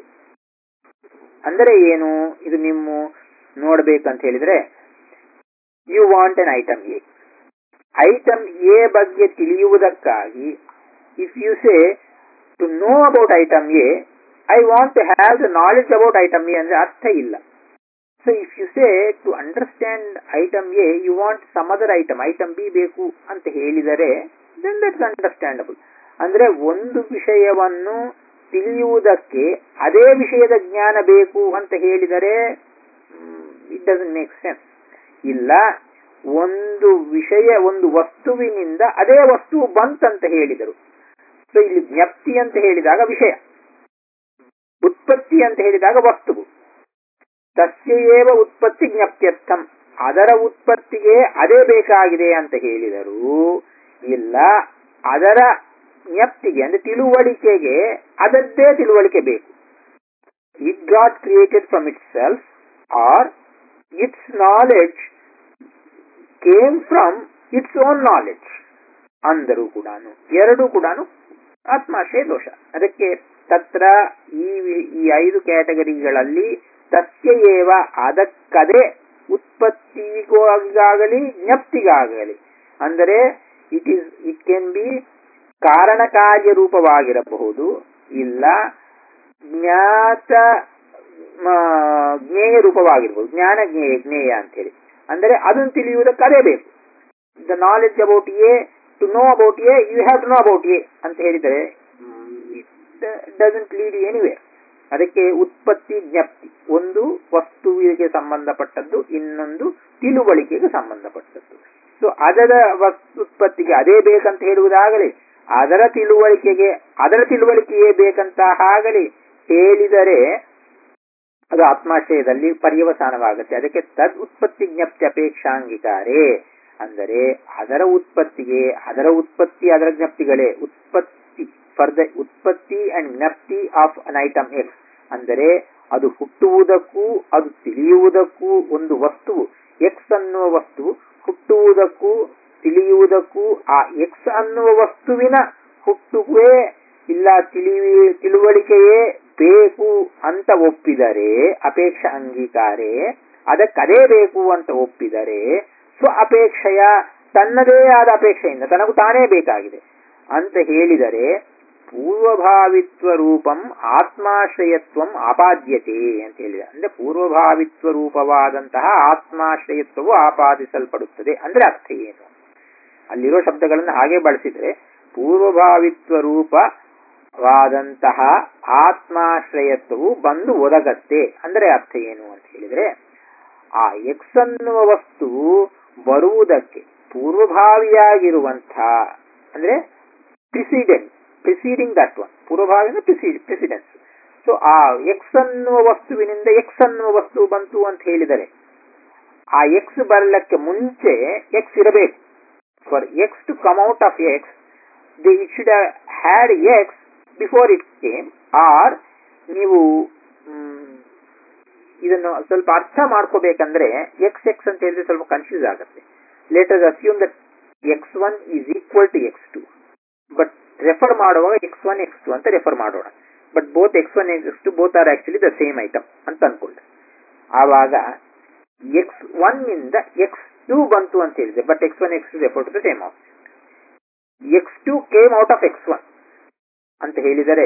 ಅಂದರೆ ಏನು ಇದು ನಿಮ್ಮ ನೋಡ್ಬೇಕಂತ ಹೇಳಿದ್ರೆ you want an item A item A ಬಗ್ಗೆ ತಿಳಿಯುವುದಕ್ಕಾಗಿ if you say to know about item A I want to have the knowledge about item A ಅಂದ್ರೆ ಅರ್ಥ ಇಲ್ಲ so if you say to understand item A you want some other item item B ಬೇಕು ಅಂತ ಹೇಳಿದರೆ ದೆನ್ ದಟ್ಸ್ ಅಂಡರ್ಸ್ಟ್ಯಾಂಡಬಲ್ ಅಂದ್ರೆ ಒಂದು ವಿಷಯವನ್ನು ತಿಳಿಯುವುದಕ್ಕೆ ಅದೇ ವಿಷಯದ ಜ್ಞಾನ ಬೇಕು ಅಂತ ಹೇಳಿದರೆ ಇಟ್ ಡಸನ್ ಮೇಕ್ ಸೆನ್ಸ್ ಇಲ್ಲ ಒಂದು ವಿಷಯ ಒಂದು ವಸ್ತುವಿನಿಂದ ಅದೇ ವಸ್ತು ಬಂತಂತ ಹೇಳಿದರು ಸೊ ಇಲ್ಲಿ ಜ್ಞಪ್ತಿ ಅಂತ ಹೇಳಿದಾಗ ವಿಷಯ ಉತ್ಪತ್ತಿ ಅಂತ ಹೇಳಿದಾಗ ವಸ್ತುವು ತಸ್ಯೇವ ಉತ್ಪತ್ತಿ ಜ್ಞಪ್ತ್ಯರ್ಥಂ ಅದರ ಉತ್ಪತ್ತಿಗೆ ಅದೇ ಬೇಕಾಗಿದೆ ಅಂತ ಹೇಳಿದರು ಇಲ್ಲ ಅದರ ಜ್ಞಪ್ತಿಗೆ ಅಂದ್ರೆ ತಿಳುವಳಿಕೆಗೆ ಅದದ್ದೇ ತಿಳುವಳಿಕೆ ಬೇಕು it got created from itself or its knowledge came from its own knowledge ಅಂದರೂ ಕೂಡ ಎರಡೂ ಕೂಡ ಆತ್ಮಾಶ್ರಯ ದೋಷ ಅದಕ್ಕೆ ತತ್ರ ಈ ಈ ಐದು ಕ್ಯಾಟಗರಿಗಳಲ್ಲಿ ತಸ್ಯ ಏವ ಅದಕ್ಕದೇ ಉತ್ಪತ್ತಿಗಾಗಲಿ ಜ್ಞಪ್ತಿಗಾಗಲಿ ಅಂದರೆ it is it can be ಕಾರಣ ಕಾರ್ಯ ರೂಪವಾಗಿರಬಹುದು ಇಲ್ಲ ಜ್ಞಾತ ಮ, ಜ್ಞೇಯ ರೂಪವಾಗಿರ್ಬೋದು ಜ್ಞಾನ ಜ್ಞೇಯ ಜ್ಞೇಯ ಅಂತೇಳಿ ಅಂದರೆ ಅದನ್ನು ತಿಳಿಯುವುದಕ್ಕೆ ಅದೇ ಬೇಕು the knowledge about A to know about A you have to know about A ಅಂತ ಹೇಳಿದರೆ ಡಸಂಟ್ ಲೀಡ್ ಎನಿವೇ ಅದಕ್ಕೆ ಉತ್ಪತ್ತಿ ಜ್ಞಪ್ತಿ ಒಂದು ವಸ್ತುವಿಗೆ ಸಂಬಂಧಪಟ್ಟದ್ದು ಇನ್ನೊಂದು ತಿಳುವಳಿಕೆಗೆ ಸಂಬಂಧಪಟ್ಟದ್ದು ಸೊ ಅದರ ವಸ್ತು ಉತ್ಪತ್ತಿಗೆ ಅದೇ ಬೇಕಂತ ಹೇಳುವುದಾಗಲಿ ಅದರ ತಿಳುವಳಿಕೆಗೆ ಅದರ ತಿಳುವಳಿಕೆಯೇ ಬೇಕಂತ ಆಗಲಿ ಹೇಳಿದರೆ ಅದು ಆತ್ಮಾಶಯದಲ್ಲಿ ಪರ್ಯವಸಾನವಾಗುತ್ತೆ ಅದಕ್ಕೆ ತದ್ ಉತ್ಪತ್ತಿ ಜ್ಞಪ್ತಿ ಅಪೇಕ್ಷಾಂಗಿಕಾರೇ ಅಂದರೆ ಅದರ ಉತ್ಪತ್ತಿಗೆ ಅದರ ಉತ್ಪತ್ತಿ ಅದರ ಜ್ಞಪ್ತಿಗಳೇ ಉತ್ಪತ್ತಿ ಫರ್ ದ ಉತ್ಪತ್ತಿ ಅಂಡ್ ಜ್ಞಪ್ತಿ ಆಫ್ ಅನ್ ಐಟಮ್ ಎಕ್ಸ್ ಅಂದರೆ ಅದು ಹುಟ್ಟುವುದಕ್ಕೂ ಅದು ತಿಳಿಯುವುದಕ್ಕೂ ಒಂದು ವಸ್ತುವು ಎಕ್ಸ್ ಅನ್ನುವ ವಸ್ತು ಹುಟ್ಟುವುದಕ್ಕೂ ತಿಳಿಯುವುದಕ್ಕೂ ಆ ಎಕ್ಸ್ ಅನ್ನುವ ವಸ್ತುವಿನ ಹುಟ್ಟುವೇ ಇಲ್ಲ ತಿಳಿವಿ ತಿಳುವಳಿಕೆಯೇ ಬೇಕು ಅಂತ ಒಪ್ಪಿದರೆ ಅಪೇಕ್ಷ ಅಂಗೀಕಾರೇ ಅದಕ್ಕದೇ ಬೇಕು ಅಂತ ಒಪ್ಪಿದರೆ ಸ್ವ ಅಪೇಕ್ಷೆಯ ತನ್ನದೇ ಆದ ಅಪೇಕ್ಷೆಯಿಂದ ತನಗೂ ತಾನೇ ಬೇಕಾಗಿದೆ ಅಂತ ಹೇಳಿದರೆ ಪೂರ್ವಭಾವಿತ್ವ ರೂಪಂ ಆತ್ಮಾಶ್ರಯತ್ವಂ ಆಪಾದ್ಯತೆ ಅಂತ ಹೇಳಿದೆ ಅಂದ್ರೆ ಪೂರ್ವಭಾವಿತ್ವ ರೂಪವಾದಂತಹ ಆತ್ಮಾಶ್ರಯತ್ವವು ಆಪಾದಿಸಲ್ಪಡುತ್ತದೆ ಅಂದ್ರೆ ಅರ್ಥ ಏನು ಅಲ್ಲಿರೋ ಶಬ್ದಗಳನ್ನು ಹಾಗೆ ಬಳಸಿದ್ರೆ ಪೂರ್ವಭಾವಿತ್ವ ರೂಪವಾದಂತಹ ಆತ್ಮಾಶ್ರಯತ್ವವು ಬಂದು ಒದಗತ್ತೆ ಅಂದ್ರೆ ಅರ್ಥ ಏನು ಅಂತ ಹೇಳಿದ್ರೆ ಆ ಎಕ್ಸ್ ಅನ್ನುವ ವಸ್ತು ಬರುವುದಕ್ಕೆ ಪೂರ್ವಭಾವಿಯಾಗಿರುವಂತಹ ಅಂದ್ರೆ ಪ್ರಿಸಿಡೆಂಟ್ ಪ್ರಿಸೀಡಿಂಗ್ ದಟ್ ಒನ್ ಪೂರ್ವಭಾವಿ ಅಂದ್ರೆ ಪ್ರೆಸಿಡೆನ್ಸ್ ಸೊ ಆ ಎಕ್ಸ್ ಅನ್ನುವ ವಸ್ತುವಿನಿಂದ ಎಕ್ಸ್ ಅನ್ನುವ ವಸ್ತು ಬಂತು ಅಂತ ಹೇಳಿದರೆ ಆ ಎಕ್ಸ್ ಬರಲಕ್ಕೆ ಮುಂಚೆ ಎಕ್ಸ್ ಇರಬೇಕು for X to come out of X they it should had X before it came or ನೀವು ಮ್, ಇದನ್ನು ಸ್ವಲ್ಪ ಅರ್ಥ ಮಾಡ್ಕೋಬೇಕಂದ್ರೆ ಎಕ್ಸ್ ಎಕ್ಸ್ ಅಂತ ಹೇಳಿದ್ರೆ ಸ್ವಲ್ಪ ಕನ್ಫ್ಯೂಸ್ ಆಗುತ್ತೆ later assume that X one is equal to X two but refer ಮಾಡುವಾಗ ಎಕ್ಸ್ ಒನ್ ಎಕ್ಸ್ ಟು ಅಂತ ರೆಫರ್ ಮಾಡೋಣ but both X one X two both are actually the same item ಅಂತ ಅನ್ಕೊಂಡೆ ಆವಾಗ ಎಕ್ಸ್ ಒನ್ ಇಂದ ಎಕ್ಸ್ ಟೂ ಬಂತು ಅಂತ ಹೇಳಿದೆ but X one X two refer to the same of X two came out of X one ಅಂತ ಹೇಳಿದರೆ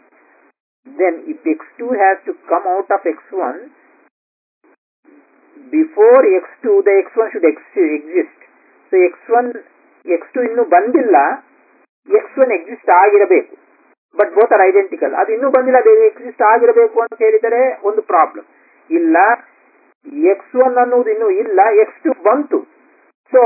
then if X to has to come out of X one before X two the X one should exist so X one X two ಇನ್ನೂ ಬಂದಿಲ್ಲ ಎಕ್ಸ್ ಒನ್ ಎಕ್ಸಿಸ್ಟ್ ಆಗಿರಬೇಕು ಬಟ್ ಬೋತ್ ಆರ್ ಐಡೆಂಟಿಕಲ್ ಅದು ಇನ್ನೂ ಬಂದಿಲ್ಲ ಅದು ಎಕ್ಸಿಸ್ಟ್ ಆಗಿರಬೇಕು ಅಂತ ಹೇಳಿದರೆ ಒಂದು ಪ್ರಾಬ್ಲಮ್ ಇಲ್ಲ ಎಕ್ಸ್ ಒನ್ ಅನ್ನುವುದು ಇನ್ನೂ ಇಲ್ಲ ಎಕ್ಸ್ ಟು ಬಂತು so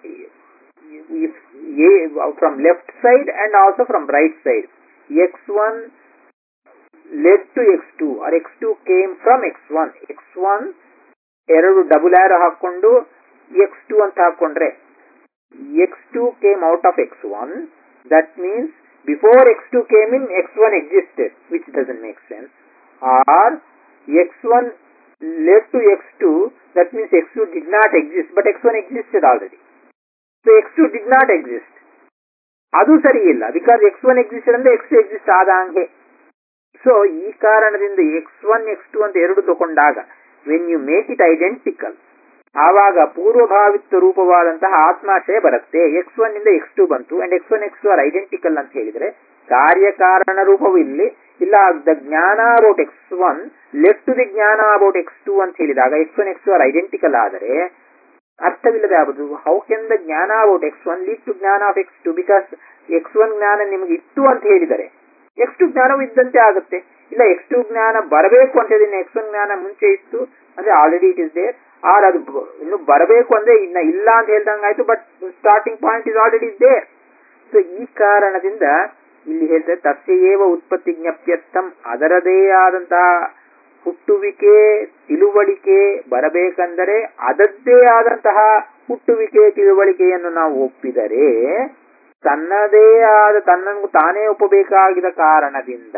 from left side and also from right side X one led to X two or X two came from X one X one ಎರಡು ಡಬಲ್ ಆರ್ ಹಾಕೊಂಡು ಎಕ್ಸ್ ಟು ಅಂತ ಹಾಕೊಂಡ್ರೆ X two came out of X one that means before X two came in X one existed which doesn't make sense or X one led to x2 that means x2 did not exist but x1 existed already so x2 did not exist ಅದು ಸರಿ ಇಲ್ಲ ಬಿಕಾಸ್ ಎಕ್ಸ್ ಒನ್ ಎಕ್ಸಿಸ್ಟ್ ಅಂದ್ರೆ ಎಕ್ಸ್ ಎಕ್ಸಿಸ್ಟ್ ಆದ ಹಂಗೆ ಸೊ ಈ ಕಾರಣದಿಂದ ಎಕ್ಸ್ ಒನ್ ಎಕ್ಸ್ ಟು ಅಂತ ಎರಡು ತಗೊಂಡಾಗ when you make it identical ಆವಾಗ ಪೂರ್ವಭಾವಿತ್ವ ರೂಪವಾದಂತಹ ಆತ್ಮಾಶಯ ಬರುತ್ತೆ ಎಕ್ಸ್ ಒನ್ ಇಂದ ಎಕ್ಸ್ ಟು ಬಂತು and X one X two are identical ಅಂತ ಹೇಳಿದ್ರೆ ಕಾರ್ಯಕಾರಣ ರೂಪವು ಇಲ್ಲಿ ಇಲ್ಲ ದ ಜ್ಞಾನ about X one led to the ಜ್ಞಾನ ಅಬೌಟ್ ಎಕ್ಸ್ ಟು ಅಂತ ಹೇಳಿದಾಗ X one X two are identical ಆದರೆ ಅರ್ಥವಿಲ್ಲದೆ ಆಗುದು ಹೌ ಕೆನ್ ದ ಜ್ಞಾನ about X one lead to ಜ್ಞಾನ of X two because X one ಜ್ಞಾನ ನಿಮಗೆ ಇತ್ತು ಅಂತ ಹೇಳಿದರೆ ಎಕ್ಸ್ ಟು ಜ್ಞಾನವು ಇದ್ದಂತೆ ಆಗುತ್ತೆ ಇಲ್ಲ ಎಕ್ಸ್ ಟು ಜ್ಞಾನ ಬರಬೇಕು ಅಂತ ಹೇಳಿದ್ರೆ ಎಕ್ಸ್ ಒನ್ ಜ್ಞಾನ ಮುಂಚೆ ಇತ್ತು ಅಂದ್ರೆ already it is there or ಅದು ಬ- ಇನ್ನು ಬರಬೇಕು ಅಂದ್ರೆ ಇನ್ನ ಇಲ್ಲ ಅಂತ ಹೇಳ್ದಂಗೆ ಆಯ್ತು but starting point is already there so ಈ ಕಾರಣದಿಂದ ಇಲ್ಲಿ ಹೇಳ್ತಾರೆ ತಸ್ಯೇವ ಉತ್ಪತ್ತಿ ಜ್ಞಪ್ಯರ್ಥಂ ಅದರದೇ ಆದಂತಹ ಹುಟ್ಟುವಿಕೆ ತಿಳುವಳಿಕೆ ಬರಬೇಕಂದರೆ ಅದದ್ದೇ ಆದಂತಹ ಹುಟ್ಟುವಿಕೆ ತಿಳುವಳಿಕೆಯನ್ನು ನಾವು ಒಪ್ಪಿದರೆ ತನ್ನದೇ ಆದ ತನ್ನನ್ನು ತಾನೇ ಒಪ್ಪಬೇಕಾಗಿದ ಕಾರಣದಿಂದ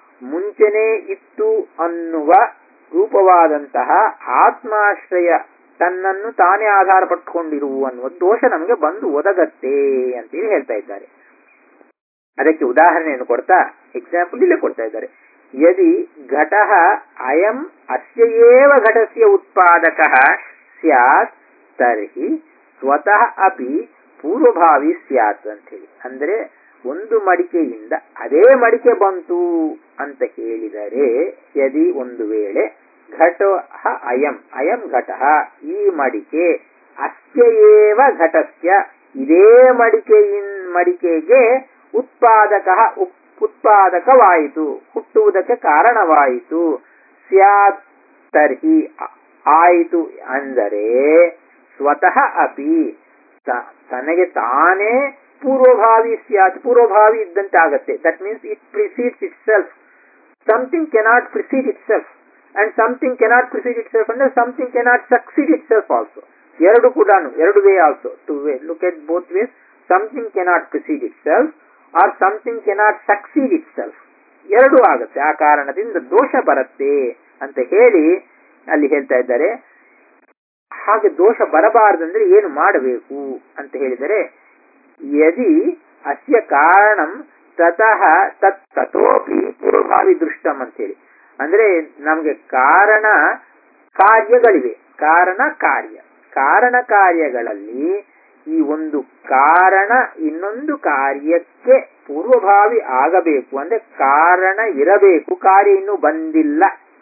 ಮುಂಚೆನೇ ಇತ್ತು ಅನ್ನುವ ರೂಪವಾದಂತಹ ಆತ್ಮಾಶ್ರಯ ತನ್ನನ್ನು ತಾನೇ ಆಧಾರ ಪಟ್ಕೊಂಡಿರುವ ಅನ್ನುವ ದೋಷ ನಮಗೆ ಬಂದು ಒದಗತ್ತೆ ಅಂತೇಳಿ ಹೇಳ್ತಾ ಇದ್ದಾರೆ ಅದಕ್ಕೆ ಉದಾಹರಣೆಯನ್ನು ಕೊಡ್ತಾ ಎಕ್ಸಾಂಪಲ್ ಇಲ್ಲೇ ಕೊಡ್ತಾ ಇದ್ದಾರೆ ಯದಿ ಘಟ ಅಯಂ ಅಸ್ಯೇವ ಘಟಸ್ಯ ಉತ್ಪಾದಕ ಸ್ಯಾತ್ ತರ್ಹಿ ಸ್ವತಃ ಅಪಿ ಪೂರ್ವಭಾವಿ ಸ್ಯಾತ್ ಅಂತ ಹೇಳಿ ಅಂದ್ರೆ ಒಂದು ಮಡಿಕೆಯಿಂದ ಅದೇ ಮಡಿಕೆ ಬಂತು ಅಂತ ಹೇಳಿದರೆ ಯದಿ ಒಂದು ವೇಳೆ ಘಟ ಅಯಂ ಅಯಂ ಘಟ ಈ ಮಡಿಕೆ ಅಸ್ಯೇವ ಘಟಸ್ಯ ಇದೇ ಮಡಿಕೆಯಿನ್ ಮಡಿಕೆಗೆ ಉತ್ಪಾದಕ ಉತ್ಪಾದಕವಾಯಿತು ಹುಟ್ಟುವುದಕ್ಕೆ ಕಾರಣವಾಯಿತು ಸ್ಯಾತ್ ತರ್ಹಿ ಆಯಿತು ಅಂದರೆ ಸ್ವತಃ ಅಪಿ ತನಗೆ ತಾನೇ ಪೂರ್ವಭಾವಿ ಸ್ಯಾತ್ ಪೂರ್ವಭಾವಿ ಇದ್ದಂತೆ ಆಗತ್ತೆ that means it precedes itself something cannot precede itself and something cannot precede itself ಅಂದ್ರೆ something cannot succeed itself also ಎರಡು ಕೂಡ ಎರಡು way also two way look at both ways something cannot precede itself or something cannot succeed itself ಎರಡೂ ಆಗುತ್ತೆ ಆ ಕಾರಣದಿಂದ ದೋಷ ಬರುತ್ತೆ ಅಂತ ಹೇಳಿ ಅಲ್ಲಿ ಹೇಳ್ತಾ ಇದ್ದಾರೆ ಹಾಗೆ ದೋಷ ಬರಬಾರದಂದ್ರೆ ಏನು ಮಾಡಬೇಕು ಅಂತ ಹೇಳಿದರೆ ಯದಿ ಅಸ್ಯ ಕಾರಣಂ ತತಃ ತತ್ ತಥೋಪಿ ಪೂರ್ವಭಾವಿ ದೃಷ್ಟಂ ಅಂತೇಳಿ ಅಂದ್ರೆ ನಮಗೆ ಕಾರಣ ಕಾರ್ಯಗಳಿವೆ ಕಾರಣ ಕಾರ್ಯ ಕಾರಣ ಕಾರ್ಯಗಳಲ್ಲಿ ಈ ಒಂದು ಕಾರಣ ಇನ್ನೊಂದು ಕಾರ್ಯಕ್ಕೆ ಪೂರ್ವಭಾವಿ ಆಗಬೇಕು ಅಂದ್ರೆ ಕಾರಣ ಇರಬೇಕು ಕಾರ್ಯ ಇನ್ನೂ ಬಂದಿಲ್ಲ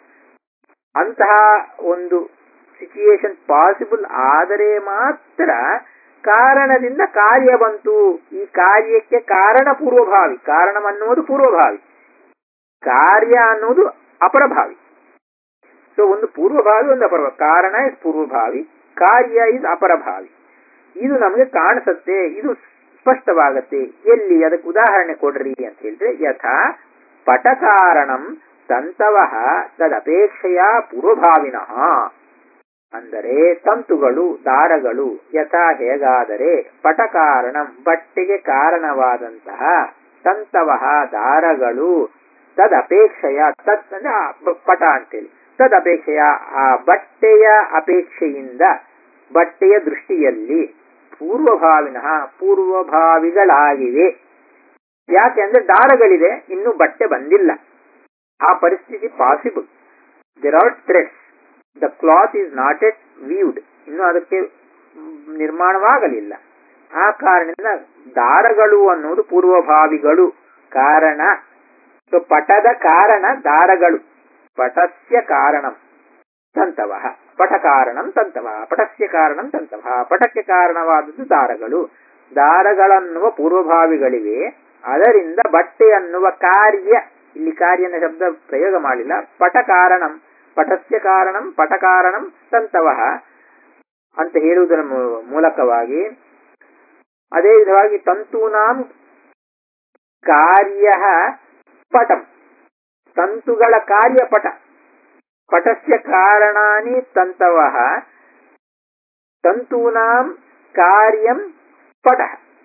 ಅಂತಹ ಒಂದು ಸಿಚುಯೇಷನ್ ಪಾಸಿಬಲ್ ಆದರೆ ಮಾತ್ರ ಕಾರಣದಿಂದ ಕಾರ್ಯ ಬಂತು ಈ ಕಾರ್ಯಕ್ಕೆ ಕಾರಣ ಪೂರ್ವಭಾವಿ ಕಾರಣವನ್ನುವುದು ಪೂರ್ವಭಾವಿ ಕಾರ್ಯ ಅನ್ನುವುದು ಅಪರಭಾವಿ ಸೊ ಒಂದು ಪೂರ್ವಭಾವಿ ಒಂದು ಅಪರಭಾವಿ ಕಾರಣ ಇಸ್ ಪೂರ್ವಭಾವಿ ಕಾರ್ಯ ಇಸ್ ಅಪರಭಾವಿ ಇದು ನಮಗೆ ಕಾಣಿಸುತ್ತೆ ಇದು ಸ್ಪಷ್ಟವಾಗತ್ತೆ ಎಲ್ಲಿ ಅದಕ್ಕೆ ಉದಾಹರಣೆ ಕೊಡ್ರಿ ಅಂತ ಹೇಳಿದ್ರೆ ಯಥಾ ಪಟಕಾರಣಂ ತಂತವಃ ತದಪೇಕ್ಷೆಯ ಪೂರ್ವಭಾವಿನಃ ಅಂದರೆ ತಂತುಗಳು ದಾರಗಳು ಯಥಾ ಹೇಗಾದರೆ ಪಟಕಾರಣಂ ಬಟ್ಟೆಗೆ ಕಾರಣವಾದಂತಹ ತಂತವಃ ದಾರಗಳು ತದಪೇಕ್ಷೆಯ ತತ್ ಅಂದ್ರೆ ಆ ಬ- ಪಟ ಅಂತೇಳಿ ತದಪೇಕ್ಷೆಯ ಆ ಬಟ್ಟೆಯ ಅಪೇಕ್ಷೆಯಿಂದ ಬಟ್ಟೆಯ ದೃಷ್ಟಿಯಲ್ಲಿ ಪೂರ್ವಭಾವಿನಃ ಪೂರ್ವಭಾವಿಗಳಾಗಿವೆ ಯಾಕೆ ಅಂದ್ರೆ ದಾರಗಳಿದೆ ಇನ್ನು ಬಟ್ಟೆ ಬಂದಿಲ್ಲ ಆ ಪರಿಸ್ಥಿತಿ possible there are threads the cloth is not at weaved ಇನ್ನು ಅದಕ್ಕೆ ಮ್, ನಿರ್ಮಾಣವಾಗಲಿಲ್ಲ ಆ ಕಾರಣದಿಂದ ದಾರಗಳು ಅನ್ನೋದು ಪೂರ್ವಭಾವಿಗಳು ಕಾರಣ ಸೊ ಪಟದ ಕಾರಣ ದಾರಗಳು ಪಟಸ್ಯ ಕಾರಣಂ ತಂತವಃ ಪಟ ಕಾರಣಂ ತಂತವಃ ಪಟಸ್ಯ ಕಾರಣಂ ತಂತವಃ ಪಟಕ್ಕೆ ಕಾರಣವಾದದ್ದು ದಾರಗಳು ದಾರಗಳನ್ನುವ ಪೂರ್ವಭಾವಿಗಳಿವೆ ಅದರಿಂದ ಬಟ್ಟೆ ಅನ್ನುವ ಕಾರ್ಯ ಇಲ್ಲಿ ಕಾರ್ಯನ ಶಬ್ದ ಪ್ರಯೋಗ ಮಾಡಿಲ್ಲ ಪಟ ಕಾರಣಂ ಪಟಸ್ಯ ಕಾರಣಂ ಪಟ ಕಾರಣಂ ತಂತವಃ ಅಂತ ಹೇಳುವುದರ ಮೂ- ಮೂಲಕವಾಗಿ ಅದೇ ವಿಧವಾಗಿ ತಂತೂನಾಂ ಕಾರ್ಯ ಪಟಂ ತಂತುಗಳ ಕಾರ್ಯ ಪಟ ಪಟಸ್ಯ ಕಾರಣಾನಿ ತಂತವಃ ತಂತೂನಾಂ ಕಾರ್ಯಂ ಪಟ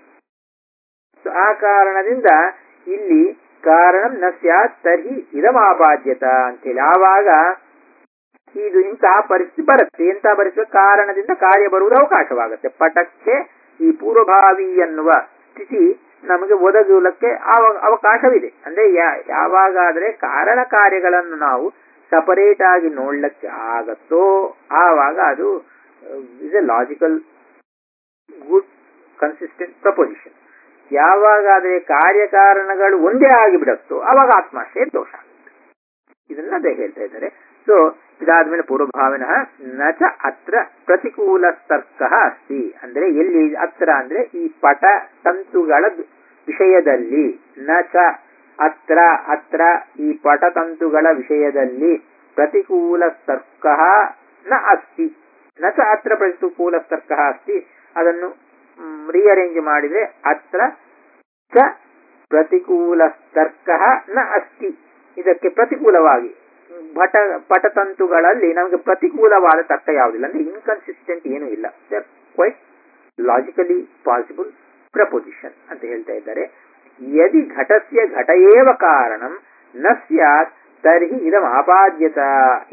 ಆ ಕಾರಣದಿಂದ ಇಲ್ಲಿ ಕಾರಣಂ ನ ಸ್ಯಾತ್ ತರ್ಹಿ ಇದಮಾಪಾದ್ಯತ ಅಂತೇಳಿ ಆವಾಗ ಇದು ಇಂತಹ ಪರಿಸ್ಥಿತಿ ಬರುತ್ತೆ ಇಂತಹ ಪರಿಸ್ಥಿತಿ ಕಾರಣದಿಂದ ಕಾರ್ಯ ಬರುವುದು ಅವಕಾಶವಾಗುತ್ತೆ ಪಟಕ್ಕೆ ಈ ಪೂರ್ವಭಾವಿ ಎನ್ನುವ ಸ್ಥಿತಿ ನಮಗೆ ಒದಗುವುದಕ್ಕೆ ಆವ- ಅವಕಾಶವಿದೆ ಅಂದ್ರೆ ಯಾ- ಯಾವಾಗಾದ್ರೆ ಕಾರಣ ಕಾರ್ಯಗಳನ್ನು ನಾವು ಸಪರೇಟ್ ಆಗಿ ನೋಡ್ಲಿಕ್ಕೆ ಆಗತ್ತೋ ಆವಾಗ ಅದು is a logical good consistent proposition ಯಾವಾಗಾದ್ರೆ ಕಾರ್ಯಕಾರಣಗಳು ಒಂದೇ ಆಗಿಬಿಡತ್ತೋ ಆವಾಗ ಆತ್ಮಾಶ್ರಯ ದೋಷ ಆಗುತ್ತೆ ಇದನ್ನ ಅದೇ ಹೇಳ್ತಾ ಇದ್ದಾರೆ ಸೊ ಇದಾದ್ಮೇಲೆ ಪೂರ್ವಭಾವಿನ ನಚ ಅತ್ರ ಪ್ರತಿಕೂಲ ತರ್ಕ ಅಸ್ತಿ ಅಂದ್ರೆ ಎಲ್ಲಿ ಅತ್ರ ಅಂದ್ರೆ ಈ ಪಟ ತಂತುಗಳ ದ್- ವಿಷಯದಲ್ಲಿ ನಚ ಅತ್ರ ಅತ್ರ ಈ ಪಟತಂತುಗಳ ವಿಷಯದಲ್ಲಿ ಪ್ರತಿಕೂಲ ತರ್ಕ ನ ಅಸ್ತಿ ನ ಚ ಅತ್ರ ಪ್ರತಿಕೂಲ ತರ್ಕ ಅಸ್ತಿ ಅದನ್ನು ರಿಅರೇಂಜ್ ಮಾಡಿದ್ರೆ ಅತ್ರ ಚ ಪ್ರತಿಕೂಲ ತರ್ಕ ನ ಅಸ್ತಿ ಇದಕ್ಕೆ ಪ್ರತಿಕೂಲವಾಗಿ ಪಟ ಪಟತಂತುಗಳಲ್ಲಿ ನಮಗೆ ಪ್ರತಿಕೂಲವಾದ ತರ್ಕ ಯಾವುದಿಲ್ಲ ಅಂದ್ರೆ ಇನ್ಕನ್ಸಿಸ್ಟೆಂಟ್ ಏನೂ ಇಲ್ಲ ಕ್ವೈಟ್ ಲಾಜಿಕಲಿ ಪಾಸಿಬಲ್ ಪ್ರಪೋಸಿಷನ್ ಅಂತ ಹೇಳ್ತಾ ಇದ್ದಾರೆ ಯದಿ ಘಟಸ್ಯ ಘಟ ಏವ ಕಾರಣಂ ನ ಸ್ಯಾತ್ ತರ್ಹಿ ಇದಂ ಆಪಾದ್ಯತ ಇತಿ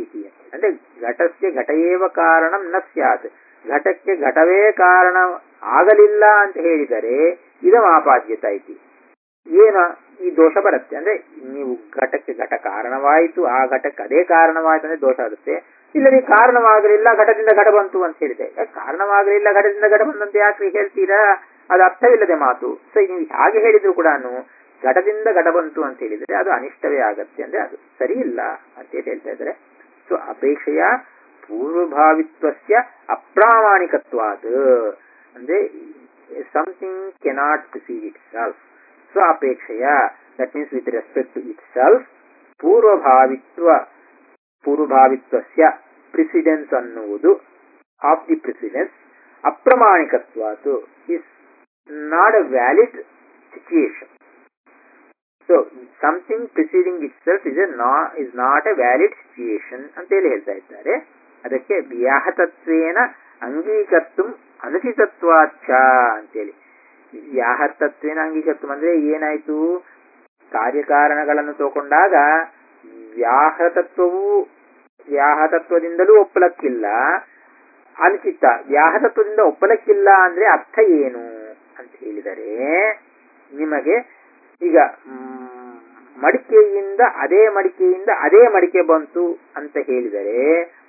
ಅಂದ್ರೆ ಘಟಕ್ಕೆ ಘಟಯೇವ ಕಾರಣಂ ನ ಸ್ಯಾತ್ ಘಟಕ್ಕೆ ಘಟವೇ ಕಾರಣ ಆಗಲಿಲ್ಲ ಅಂತ ಹೇಳಿದರೆ ಇದಂ ಆಪಾದ್ಯತ ಐತಿ ಏನು ಈ ದೋಷ ಬರುತ್ತೆ ಅಂದ್ರೆ ನೀವು ಘಟಕ್ಕೆ ಘಟ ಕಾರಣವಾಯಿತು ಆ ಘಟಕ್ಕೆ ಅದೇ ಕಾರಣವಾಯಿತು ಅಂದ್ರೆ ದೋಷ ಆಗುತ್ತೆ ಇಲ್ಲ ನೀವು ಕಾರಣವಾಗಲಿಲ್ಲ ಘಟದಿಂದ ಘಟ ಬಂತು ಅಂತ ಹೇಳಿದೆ ಯಾಕೆ ಕಾರಣವಾಗಲಿಲ್ಲ ಘಟದಿಂದ ಘಟ ಬಂದಂತ ಯಾಕೆ ಹೇಳ್ತೀರಾ ಅದು ಅರ್ಥವಿಲ್ಲದೆ ಮಾತು ಸೊ ನೀವು ಹಾಗೆ ಹೇಳಿದ್ರು ಕೂಡ ಘಟದಿಂದ ಘಟ ಬಂತು ಅಂತ ಹೇಳಿದ್ರೆ ಅದು ಅನಿಷ್ಟವೇ ಆಗತ್ತೆ ಅಂದ್ರೆ ಅದು ಸರಿ ಇಲ್ಲ ಅಂತ ಹೇಳಿ ಹೇಳ್ತಾ ಇದ್ದಾರೆ ಸೊ ಅಪೇಕ್ಷೆಯ ಪೂರ್ವಭಾವಿತ್ವಸ್ಯ ಅಪ್ರಾಮಾಣಿಕತ್ವಾದ ಅಂದ್ರೆ something cannot precede itself so ಅಪೇಕ್ಷೆಯ that means with respect to itself ಪೂರ್ವಭಾವಿತ್ವ ಪೂರ್ವಭಾವಿತ್ವಸ್ಯ ಪ್ರಿಸಿಡೆನ್ಸ್ ಅನ್ನುವುದು ಆಫ್ ದಿ ಪ್ರಿಸಿಡೆನ್ಸ್ ಅಪ್ರಮಾಣಿಕತ್ವಾತು is not a valid situation so something preceding itself is a no is not a valid situation ಅಂತೇಳಿ ಹೇಳ್ತಾ ಇದ್ದಾರೆ ಅದಕ್ಕೆ ವ್ಯಾಹತತ್ವೇನ ಅಂಗೀಕರ್ತು ಅನುಚಿತತ್ವಾಚ್ಛ ಅಂತೇಳಿ ವ್ಯಾಹತತ್ವೇನ ಅಂಗೀಕರ್ತು ಅಂದ್ರೆ ಏನಾಯ್ತು ಕಾರ್ಯಕಾರಣಗಳನ್ನು ತಗೊಂಡಾಗ ವ್ಯಾಹತತ್ವವು ವ್ಯಾಹತತ್ವದಿಂದಲೂ ಒಪ್ಪಲಕ್ಕಿಲ್ಲ ಅನುಚಿತ ವ್ಯಾಹತತ್ವದಿಂದ ಒಪ್ಪಲಕ್ಕಿಲ್ಲ ಅಂದ್ರೆ ಅರ್ಥ ಏನು ಅಂತ ಹೇಳಿದರೆ ನಿಮಗೆ ಈಗ ಮ್, ಮಡಿಕೆಯಿಂದ ಅದೇ ಮಡಿಕೆಯಿಂದ ಅದೇ ಮಡಿಕೆ ಬಂತು ಅಂತ ಹೇಳಿದರೆ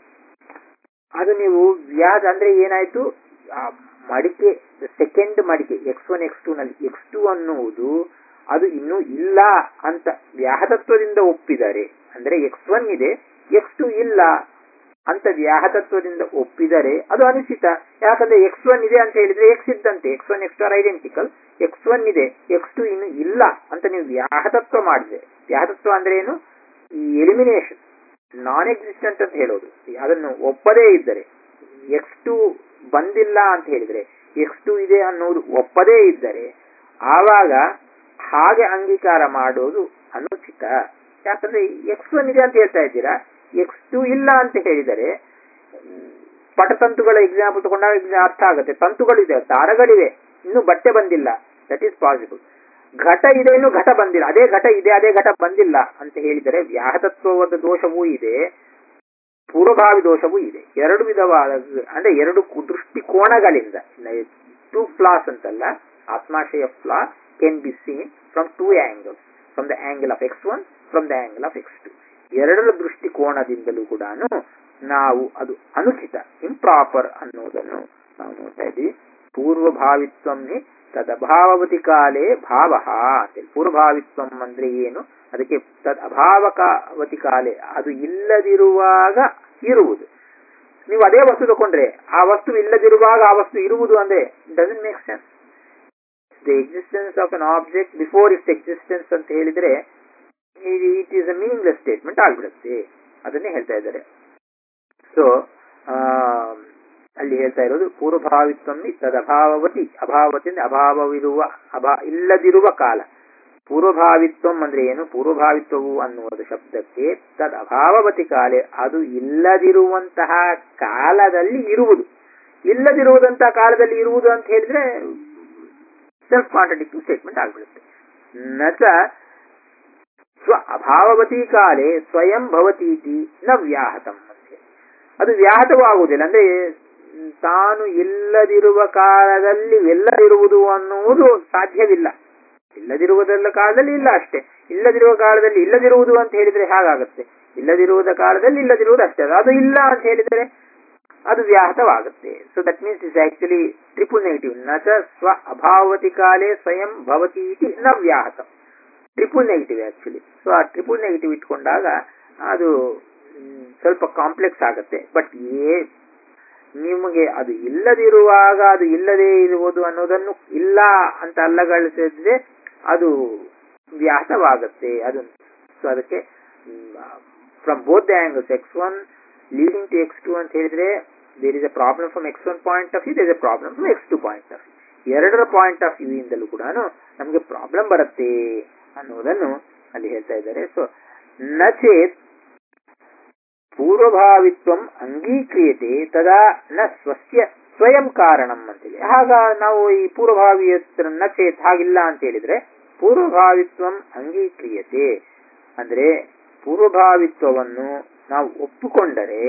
ಅದು ನೀವು ವ್ಯಾಜ ಅಂದ್ರೆ ಏನಾಯ್ತು ಆ ಮಡಿಕೆ ಸೆಕೆಂಡ್ ಮಡಿಕೆ ಎಕ್ಸ್ ಒನ್ ಎಕ್ಸ್ ಟೂ ನಲ್ಲಿ ಎಕ್ಸ್ ಟೂ ಅನ್ನುವುದು ಅದು ಇನ್ನೂ ಇಲ್ಲ ಅಂತ ವ್ಯಾಹತತ್ವದಿಂದ ಒಪ್ಪಿದರೆ ಅಂದ್ರೆ ಎಕ್ಸ್ ಒನ್ ಇದೆ ಎಕ್ಸ್ ಟೂ ಇಲ್ಲ ಅಂತ ವ್ಯಾಹತತ್ವದಿಂದ ಒಪ್ಪಿದರೆ ಅದು ಅನುಚಿತ ಯಾಕಂದ್ರೆ ಎಕ್ಸ್ ಒನ್ ಇದೆ ಅಂತ ಹೇಳಿದ್ರೆ ಎಕ್ಸ್ ಇದ್ದಂತೆ X one X two are identical X one ಇದೆ ಎಕ್ಸ್ ಟು ಇನ್ನು ಇಲ್ಲ ಅಂತ ನೀವು ವ್ಯಾಹತತ್ವ ಮಾಡಿದ್ರೆ ವ್ಯಾಹತತ್ವ ಅಂದ್ರೆ ಏನು ಈ ಎಲಿಮಿನೇಷನ್ ನಾನ್ ಎಕ್ಸಿಸ್ಟೆಂಟ್ ಅಂತ ಹೇಳೋದು ಅದನ್ನು ಒಪ್ಪದೇ ಇದ್ದರೆ ಎಕ್ಸ್ ಟು ಬಂದಿಲ್ಲ ಅಂತ ಹೇಳಿದ್ರೆ ಎಕ್ಸ್ ಟು ಇದೆ ಅನ್ನೋದು ಒಪ್ಪದೇ ಇದ್ದರೆ ಆವಾಗ ಹಾಗೆ ಅಂಗೀಕಾರ ಮಾಡೋದು ಅನುಚಿತ ಯಾಕಂದ್ರೆ ಎಕ್ಸ್ ಒನ್ ಇದೆ ಅಂತ ಹೇಳ್ತಾ ಇದ್ದೀರಾ ಎಕ್ಸ್ ಟು ಇಲ್ಲ ಅಂತ ಹೇಳಿದರೆ ಮ್, ಪಟತಂತುಗಳ ಎಕ್ಸಾಂಪಲ್ ತಗೊಂಡಾಗ ಇದು ಅರ್ಥ ಆಗುತ್ತೆ ತಂತುಗಳಿದೆ ದಾರಗಳಿವೆ ಇನ್ನು ಬಟ್ಟೆ ಬಂದಿಲ್ಲ ದಟ್ ಈಸ್ ಪಾಸಿಬಲ್ ಘಟ ಇದೆ ಇನ್ನು ಘಟ ಬಂದಿಲ್ಲ ಅದೇ ಘಟ ಇದೆ ಅದೇ ಘಟ ಬಂದಿಲ್ಲ ಅಂತ ಹೇಳಿದರೆ ವ್ಯಾಹತತ್ವವಾದ ದೋಷವೂ ಇದೆ ಪೂರ್ವಭಾವಿ ದೋಷವೂ ಇದೆ ಎರಡು ವಿಧವಾದ ಅಂದ್ರೆ ಎರಡು ಕು- ದೃಷ್ಟಿಕೋನಗಳಿಂದ ಟೂ ಫ್ಲಾಸ್ ಅಂತಲ್ಲ ಆತ್ಮಾಶಯ flaw can be seen from two angles from the angle of X one from the angle of X two ಎರಡರ ದೃಷ್ಟಿಕೋನದಿಂದಲೂ ಕೂಡ ನಾವು ಅದು ಅನುಚಿತ ಇಂಪ್ರಾಪರ್ ಅನ್ನೋದನ್ನು ನಾವು ನೋಡ್ತಾ ಇದ್ದೀವಿ ಪೂರ್ವಭಾವಿತ್ವಂ ಹಿ ತದಭಾವವತಿ ಕಾಲೇ ಭಾವ ಅಂತೇಳಿ ಪೂರ್ವಭಾವಿತ್ವಂ ಅಂದ್ರೆ ಏನು ಅದಕ್ಕೆ ತದ್ ಅಭಾವಕಾವತಿ ಕಾಲೇ ಅದು ಇಲ್ಲದಿರುವಾಗ ಇರುವುದು ನೀವು ಅದೇ ವಸ್ತು ತಗೊಂಡ್ರೆ ಆ ವಸ್ತು ಇಲ್ಲದಿರುವಾಗ ಆ ವಸ್ತು ಇರುವುದು ಅಂದ್ರೆ doesn't make sense the existence of an object before its existence ಅಂತ ಹೇಳಿದ್ರೆ it is a meaningless statement ಆಗ್ಬಿಡುತ್ತೆ ಅದನ್ನೇ ಹೇಳ್ತಾ ಇದ್ದಾರೆ ಸೊ ಅಲ್ಲಿ ಹೇಳ್ತಾ ಇರೋದು ಪೂರ್ವಭಾವಿತ್ವಲ್ಲಿ ತದಭಾವವತಿ ಅಭಾವತಿ ಅಂದ್ರೆ ಅಭಾವವಿರುವ ಅಭಾ ಇಲ್ಲದಿರುವ ಕಾಲ ಪೂರ್ವಭಾವಿತ್ವಂ ಅಂದ್ರೆ ಏನು ಪೂರ್ವಭಾವಿತ್ವವು ಅನ್ನುವುದು ಶಬ್ದಕ್ಕೆ ತದ್ ಅಭಾವವತಿ ಕಾಲೆ ಅದು ಇಲ್ಲದಿರುವಂತಹ ಕಾಲದಲ್ಲಿ ಇರುವುದು ಇಲ್ಲದಿರುವುದಂತಹ ಕಾಲದಲ್ಲಿ ಇರುವುದು ಅಂತ ಹೇಳಿದ್ರೆ ಸೆಲ್ಫ್ ಕಾಂಟ್ರಡಿಕ್ಟಿವ್ ಸ್ಟೇಟ್ಮೆಂಟ್ ಆಗ್ಬಿಡುತ್ತೆ ನಚ ಸ್ವ ಅಭಾವವತಿ ಕಾಲೇ ಸ್ವಯಂ ಭವತೀತಿ ನ ವ್ಯಾಹತಂ ಅಂತ ಹೇಳಿ. ಅದು ವ್ಯಾಹತವಾಗುವುದಿಲ್ಲ ಅಂದ್ರೆ ಮ್, ತಾನು ಇಲ್ಲದಿರುವ ಕಾಲದಲ್ಲಿ ಎಲ್ಲದಿರುವುದು ಅನ್ನುವುದು ಸಾಧ್ಯವಿಲ್ಲ ಇಲ್ಲದಿರುವುದಲ್ಲ ಕಾಲದಲ್ಲಿ ಇಲ್ಲ ಅಷ್ಟೇ ಇಲ್ಲದಿರುವ ಕಾಲದಲ್ಲಿ ಇಲ್ಲದಿರುವುದು ಅಂತ ಹೇಳಿದ್ರೆ ಹೇಗಾಗುತ್ತೆ ಇಲ್ಲದಿರುವುದ ಕಾಲದಲ್ಲಿ ಇಲ್ಲದಿರುವುದು ಅಷ್ಟೇ ಅದು ಇಲ್ಲ ಅಂತ ಹೇಳಿದರೆ ಅದು ವ್ಯಾಹತವಾಗುತ್ತೆ so that means is actually triple negative ನ ಚ ಸ್ವ ಅಭಾವತಿ ಕಾಲೇ ಸ್ವಯಂ ಭವತಿ ಇತಿ ನ ವ್ಯಾಹತ ಟ್ರಿಪುಲ್ ನೆಗೆಟಿವ್ ಆಕ್ಚುಲಿ ಸೊ ಆ ಟ್ರಿಪುಲ್ ನೆಗೆಟಿವ್ ಇಟ್ಕೊಂಡಾಗ ಅದು ಮ್, ಸ್ವಲ್ಪ ಕಾಂಪ್ಲೆಕ್ಸ್ ಆಗುತ್ತೆ ಬಟ್ ಏ ನಿಮಗೆ ಅದು ಇಲ್ಲದಿರುವಾಗ ಅದು ಇಲ್ಲದೇ ಇರುವುದು ಅನ್ನೋದನ್ನು ಇಲ್ಲ ಅಂತ ಅಲ್ಲಗಳಿಸಿದ್ರೆ ಅದು ವ್ಯಾಸವಾಗುತ್ತೆ ಅದು ಸೊ ಅದಕ್ಕೆ from both the angles X one leading to X two ಅಂತ ಹೇಳಿದ್ರೆ there is a problem from X one point of view there is a problem from X two point of view ಎರಡರ ಪಾಯಿಂಟ್ ಆಫ್ ವ್ಯೂ ಇಂದಲೂ ಕೂಡ ನಮಗೆ ಪ್ರಾಬ್ಲಮ್ ಬರುತ್ತೆ ಅನ್ನೋದನ್ನು ಅಲ್ಲಿ ಹೇಳ್ತಾ ಇದ್ದಾರೆ ಸೊ ನಚೇತ್ ಪೂರ್ವಭಾವಿತ್ವಂ ಅಂಗೀಕ್ರಿಯತೆ ತದಾ ನ ಸ್ವಸ್ಯ ಸ್ವಯಂ ಕಾರಣಂ ಅಂತೇಳಿ ಆಗ ನಾವು ಈ ಪೂರ್ವಭಾವಿ ನ ಚೇತ್ ಹಾಗಿಲ್ಲ ಅಂತ ಹೇಳಿದ್ರೆ ಪೂರ್ವಭಾವಿತ್ವಂ ಅಂಗೀಕ್ರಿಯತೆ ಅಂದ್ರೆ ಪೂರ್ವಭಾವಿತ್ವವನ್ನು ನಾವು ಒಪ್ಪಿಕೊಂಡರೆ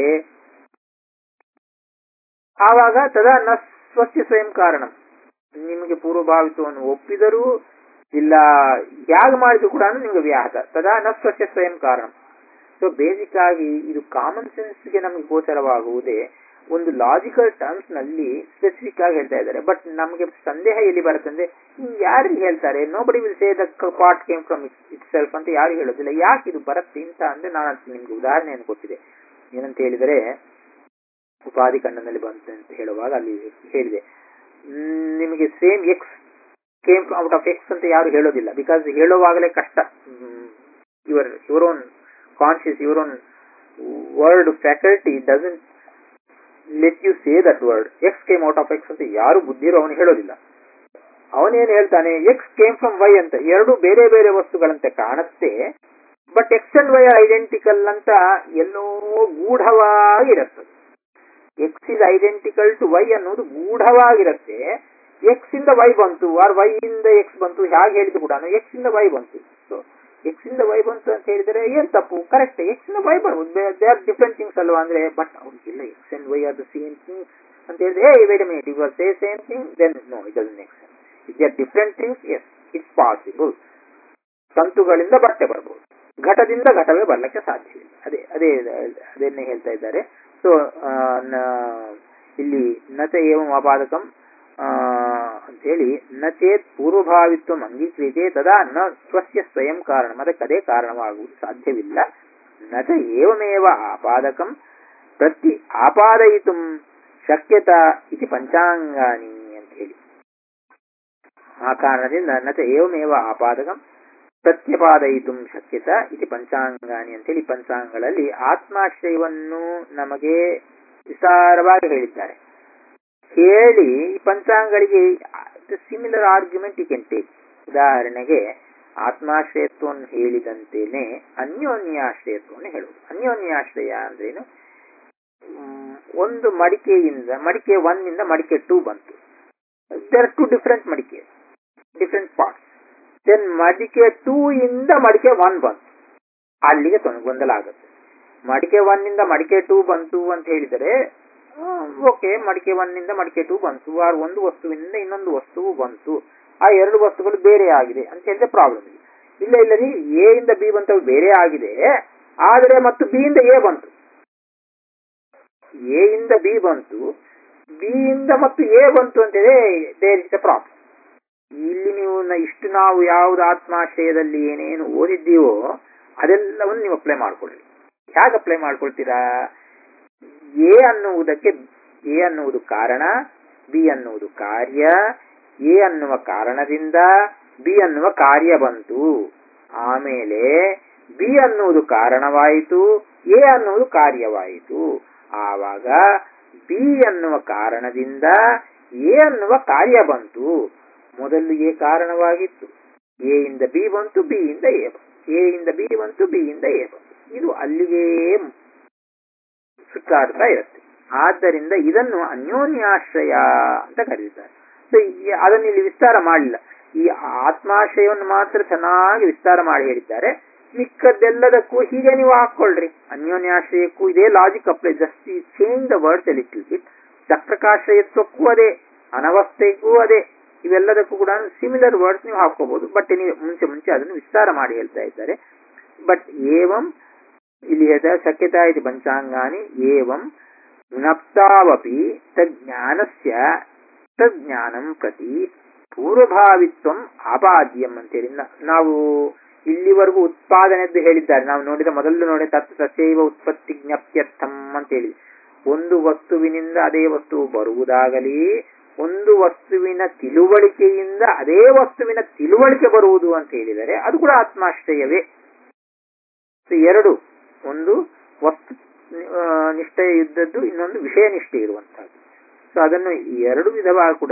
ಆವಾಗ ತದಾ ನ ಸ್ವಸ್ಯ ಸ್ವಯಂ ಕಾರಣ ನಿಮಗೆ ಪೂರ್ವಭಾವಿತ್ವವನ್ನು ಒಪ್ಪಿದರೂ ಇಲ್ಲ ಹೇಗೆ ಮಾಡಿದ್ರು ಕೂಡ ನಿಮಗೆ ವ್ಯಾಹತ ತದಾ ನ ಸ್ವಸ್ಯ ಸ್ವಯಂ ಕಾರಣ ಸೊ ಬೇಸಿಕ್ ಆಗಿ ಇದು ಕಾಮನ್ ಸೆನ್ಸ್ಗೆ ನಮಗೆ ಗೋಚರವಾಗುವುದೇ ಒಂದು ಲಾಜಿಕಲ್ ಟರ್ಮ್ಸ್ ನಲ್ಲಿ ಸ್ಪೆಸಿಫಿಕ್ ಆಗಿ ಹೇಳ್ತಾ ಇದ್ದಾರೆ ಬಟ್ ನಮಗೆ ಸಂದೇಹ ಎಲ್ಲಿ ಬರುತ್ತಂದ್ರೆ ಯಾರು ಹೇಳ್ತಾರೆ nobody will say the part came from itself ಅಂತ ಯಾರು ಹೇಳೋದಿಲ್ಲ ಯಾಕೆ ಇದು ಬರುತ್ತೆ ಅಂತ ಅಂದ್ರೆ ನಾನು ನಿಮ್ಗೆ ಉದಾಹರಣೆಯನ್ನು ಕೊಟ್ಟಿದೆ ಏನಂತ ಹೇಳಿದರೆ ಉಪಾಧಿ ಖಂಡನಲ್ಲಿ ಬಂತು ಅಂತ ಹೇಳುವಾಗ ಅಲ್ಲಿ ಹೇಳಿದೆ ನಿಮಗೆ same X came out of X ಅಂತ ಯಾರು ಹೇಳೋದಿಲ್ಲ ಬಿಕಾಸ್ ಹೇಳುವಾಗಲೇ ಕಷ್ಟ your your own conscious your own word faculty doesn't let you say that word X came out of X ಅಂತ ಯಾರು ಬುದ್ಧಿರೋ ಅವನು ಹೇಳೋದಿಲ್ಲ ಅವನೇನು ಹೇಳ್ತಾನೆ ಎಕ್ಸ್ ಕೇಮ್ ಫ್ರಮ್ ವೈ ಅಂತ ಎರಡು ಬೇರೆ ಬೇರೆ ವಸ್ತುಗಳಂತೆ ಕಾಣುತ್ತೆ but X and Y identical ಅಂತ ಎಲ್ಲೋ ಗೂಢವಾಗಿರುತ್ತೆ X is identical to Y ಅನ್ನೋದು ಗೂಢವಾಗಿರುತ್ತೆ ಎಕ್ಸ್ ಇಂದ ವೈ ಬಂತು ಆರ್ ವೈ ಇಂದ ಎಕ್ಸ್ ಬಂತು ಹೇಗೆ ಹೇಳಿದ್ರು ಕೂಡ ಎಕ್ಸ್ ಇಂದ ವೈ ಬಂತು ಸೊ ಎಕ್ಸ್ ಇಂದ ವೈ ಬಂತು ಅಂತ ಹೇಳಿದ್ರೆ ಏನ್ ತಪ್ಪು ಕರೆಕ್ಟ್ ಎಕ್ಸ್ ಇಂದ ವೈ ಬರ್ಬೋದು ದೇ ಆರ್ ಡಿಫ್ರೆಂಟ್ ಥಿಂಗ್ಸ್ ಅಲ್ವಾ ಅಂದ್ರೆ ಬಟ್ ಅವ್ರಿಗಿಲ್ಲ X and Y are the same thing ಅಂತ ಹೇಳಿದ್ರೆ hey wait minute you are say same thing then no it doesn't make sense it they are different things as it's possible ತಂತುಗಳಿಂದ ಬಟ್ಟೆ ಬರ್ಬೋದು ಘಟದಿಂದ ಘಟವೇ ಬರ್ಲಿಕ್ಕೆ ಸಾಧ್ಯವಿಲ್ಲ ಅದೇ ಅದೇ ಅದನ್ನೇ ಹೇಳ್ತಾ ಇದ್ದಾರೆ ಸೊ ಇಲ್ಲಿ ನಚ ಏವಂ ಅಪಾದಕಂ ಅಂತ ಹೇಳಿ ನ ಚೇತ್ ಪೂರ್ವಭಾವಿತ್ವ ಅಂಗೀಕ್ರಿಯತೆ ತದಾ ನ ಸ್ವಸ್ಯ ಸ್ವಯಂ ಕಾರಣ ಅದಕ್ಕೆ ಅದೇ ಕಾರಣವಾಗುವುದು ಸಾಧ್ಯವಿಲ್ಲ ನ ಚ ಏವಮೇವ ಆಪಾದಕಂ ಪ್ರತಿ ಆಪಾದಯಿತು ಶಕ್ಯತ ಇತಿ ಪಂಚಾಂಗಾನಿ ಅಂತ ಹೇಳಿ ಆ ಕಾರಣದಿಂದ ನ ಚ ಏವಮೇವ ಆಪಾದಕಂ ಪ್ರತ್ಯಪಾದಯಿತು ಶಕ್ಯತ ಇತಿ ಪಂಚಾಂಗಾನಿ ಅಂತ ಹೇಳಿ ಪಂಚಾಂಗಗಳಲ್ಲಿ ಆತ್ಮಾಶ್ರಯವನ್ನು ನಮಗೆ ವಿಸ್ತಾರವಾಗಿ ಹೇಳಿದ್ದಾರೆ ಹೇಳಿ ಪಂಚಾಂಗಗಳಿಗೆ similar argument you can take ಉದಾಹರಣೆಗೆ ಆತ್ಮಾಶ್ರಯತ್ವವನ್ನು ಹೇಳಿದಂತೆಯೇ ಅನ್ಯೋನ್ಯಾಶ್ರಯತ್ವವನ್ನು ಹೇಳುವುದು ಅನ್ಯೋನ್ಯಾಶ್ರಯ ಅಂದ್ರೇನು ಒಂದು ಮಡಿಕೆಯಿಂದ ಮಡಿಕೆ ಒನ್ ಇಂದ ಮಡಿಕೆ ಟೂ ಬಂತು ದೇರ್ ಟು ಡಿಫರೆಂಟ್ ಮಡಿಕೆ ಡಿಫರೆಂಟ್ ಪಾರ್ಟ್ಸ್ ದೆನ್ ಮಡಿಕೆ ಟೂ ಇಂದ ಮಡಿಕೆ ಒನ್ ಬಂತು ಅಲ್ಲಿಗೆ ಗೊಂದಲ ಆಗುತ್ತೆ ಮಡಿಕೆ ಒನ್ ಇಂದ ಮಡಿಕೆ ಟೂ ಬಂತು ಅಂತ ಹೇಳಿದರೆ ಓಕೆ ಮಡಿಕೆ ಒನ್ ಇಂದ ಮಡಿಕೆ ಟೂ ಬಂತು ಆ ಒಂದು ವಸ್ತುವಿನಿಂದ ಇನ್ನೊಂದು ವಸ್ತುವು ಬಂತು ಆ ಎರಡು ವಸ್ತುಗಳು ಬೇರೆ ಆಗಿದೆ ಅಂತ ಹೇಳಿದ್ರೆ ಪ್ರಾಬ್ಲಮ್ ಇಲ್ಲ ಇಲ್ಲ ಇಲ್ಲ ರೀ ಎ ಇಂದ ಬಿ ಬಂತವು ಬೇರೆ ಆಗಿದೆ ಆದರೆ ಮತ್ತು ಬಿ ಇಂದ ಎ ಬಂತು ಎ ಇಂದ ಬಿ ಬಂತು ಬಿ ಇಂದ ಮತ್ತು ಎ ಬಂತು ಅಂತ ದೇರ್ ಇಸ್ ಅ ಪ್ರಾಬ್ಲಮ್ ಇಲ್ಲಿ ನೀವು ಇಷ್ಟು ನಾವು ಯಾವ್ದು ಆತ್ಮಾಶಯದಲ್ಲಿ ಏನೇನು ಓದಿದ್ದೀವೋ ಅದೆಲ್ಲವನ್ನು ನೀವು ಅಪ್ಲೈ ಮಾಡ್ಕೊಳ್ಳಿ ಹೇಗೆ ಅಪ್ಲೈ ಮಾಡ್ಕೊಳ್ತೀರಾ ಎ ಅನ್ನುವುದಕ್ಕೆ ಎ ಅನ್ನುವುದು ಕಾರಣ ಬಿ ಅನ್ನುವುದು ಕಾರ್ಯ ಎ ಅನ್ನುವ ಕಾರಣದಿಂದ ಬಿ ಅನ್ನುವ ಕಾರ್ಯ ಬಂತು ಆಮೇಲೆ ಬಿ ಅನ್ನುವುದು ಕಾರಣವಾಯಿತು ಎ ಅನ್ನುವುದು ಕಾರ್ಯವಾಯಿತು ಆವಾಗ ಬಿ ಅನ್ನುವ ಕಾರಣದಿಂದ ಎ ಅನ್ನುವ ಕಾರ್ಯ ಬಂತು ಮೊದಲು ಎ ಕಾರಣವಾಗಿತ್ತು ಎ ಇಂದ ಬಿ ಬಂತು ಬಿ ಇಂದ ಎ ಬಂತು ಎ ಇಂದ ಬಿ ಬಂತು ಬಿ ಇಂದ ಎ ಬಂತು ಇದು ಅಲ್ಲಿಗೆ ಸುತ್ತಾಡ್ತಾ ಇರುತ್ತೆ ಆದ್ದರಿಂದ ಇದನ್ನು ಅನ್ಯೋನ್ಯಾಶ್ರಯ ಅಂತ ಕರೀತಾರೆ ಸೊ ಅದನ್ನು ಇಲ್ಲಿ ವಿಸ್ತಾರ ಮಾಡಲಿಲ್ಲ ಈ ಆತ್ಮಾಶ್ರಯವನ್ನು ಮಾತ್ರ ಚೆನ್ನಾಗಿ ವಿಸ್ತಾರ ಮಾಡಿ ಹೇಳಿದ್ದಾರೆ ಮಿಕ್ಕದ್ದೆಲ್ಲದಕ್ಕೂ ಹೀಗೆ ನೀವು ಹಾಕೊಳ್ರಿ ಅನ್ಯೋನ್ಯಾಶ್ರಯಕ್ಕೂ ಇದೇ logic apply just change the words little bit ಚಕ್ರಕಾಶ್ರಯತ್ವಕ್ಕೂ ಅದೇ ಅನವಸ್ಥೆಗೂ ಅದೇ ಇವೆಲ್ಲದಕ್ಕೂ ಕೂಡ ಸಿಮಿಲರ್ ವರ್ಡ್ಸ್ ನೀವು ಹಾಕೋಬಹುದು ಬಟ್ ನೀವು ಮುಂಚೆ ಮುಂಚೆ ಅದನ್ನು ವಿಸ್ತಾರ ಮಾಡಿ ಹೇಳ್ತಾ ಇದ್ದಾರೆ ಬಟ್ ಏವಂ ಇಲ್ಲಿ ಹೇಳ್ತಾರೆ ಶಕ್ಯತಾ ಇದು ಪಂಚಾಂಗಾನಿ ಏವಂ ಜ್ಞಪ್ತಾವಪಿ ತಜ್ಞಾನಸ್ಯ ತಜ್ಞಾನಂ ಪ್ರತಿ ಪೂರ್ವಭಾವಿತ್ವಂ ಆಪಾದ್ಯಂ ಅಂತೇಳಿ ನಾವು ಇಲ್ಲಿವರೆಗೂ ಉತ್ಪಾದನೆದ್ದು ಹೇಳಿದ್ದಾರೆ ನಾವು ನೋಡಿದ ಮೊದಲು ನೋಡಿ ತತ್ ತಸೈವ ಉತ್ಪತ್ತಿ ಜ್ಞಪ್ತ್ಯರ್ಥಂ ಅಂತ ಹೇಳಿ ಒಂದು ವಸ್ತುವಿನಿಂದ ಅದೇ ವಸ್ತು ಬರುವುದಾಗಲಿ ಒಂದು ವಸ್ತುವಿನ ತಿಳುವಳಿಕೆಯಿಂದ ಅದೇ ವಸ್ತುವಿನ ತಿಳುವಳಿಕೆ ಬರುವುದು ಅಂತ ಹೇಳಿದರೆ ಅದು ಕೂಡ ಆತ್ಮಾಶ್ರಯವೇ ಎರಡು ಒಂದು ವಸ್ತು ನಿಷ್ಠೆ ಇದ್ದದ್ದು ಇನ್ನೊಂದು ವಿಷಯ ನಿಷ್ಠೆ ಇರುವಂತಹದ್ದು ಸೊ ಅದನ್ನು ಎರಡು ವಿಧವಾಗಿ ಕೂಡ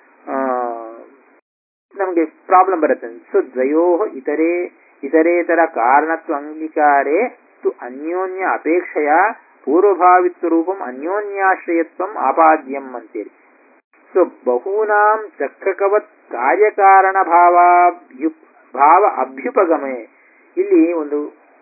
ನಮಗೆ ಪ್ರಾಬ್ಲಮ್ ಬರುತ್ತೆ ಸೊ ದ್ವಯೋ ಇತರೆ ಇತರೇತರ ಕಾರಣತ್ವ ಅಂಗೀಕಾರೇ ತು ಅನ್ಯೋನ್ಯ ಅಪೇಕ್ಷೆಯ ಪೂರ್ವಭಾವಿತ್ವ ರೂಪಂ ಅನ್ಯೋನ್ಯಾಶ್ರಯತ್ವಂ ಆಪಾದ್ಯಂ ಅಂತೇಳಿ ಸೊ ಬಹೂನಾಂ ಚಕ್ರಕವತ್ ಕಾರ್ಯಕಾರಣ ಭಾವಾಭ್ಯು ಭಾವ ಅಭ್ಯುಪಗಮೆ ಇಲ್ಲಿ ಒಂದು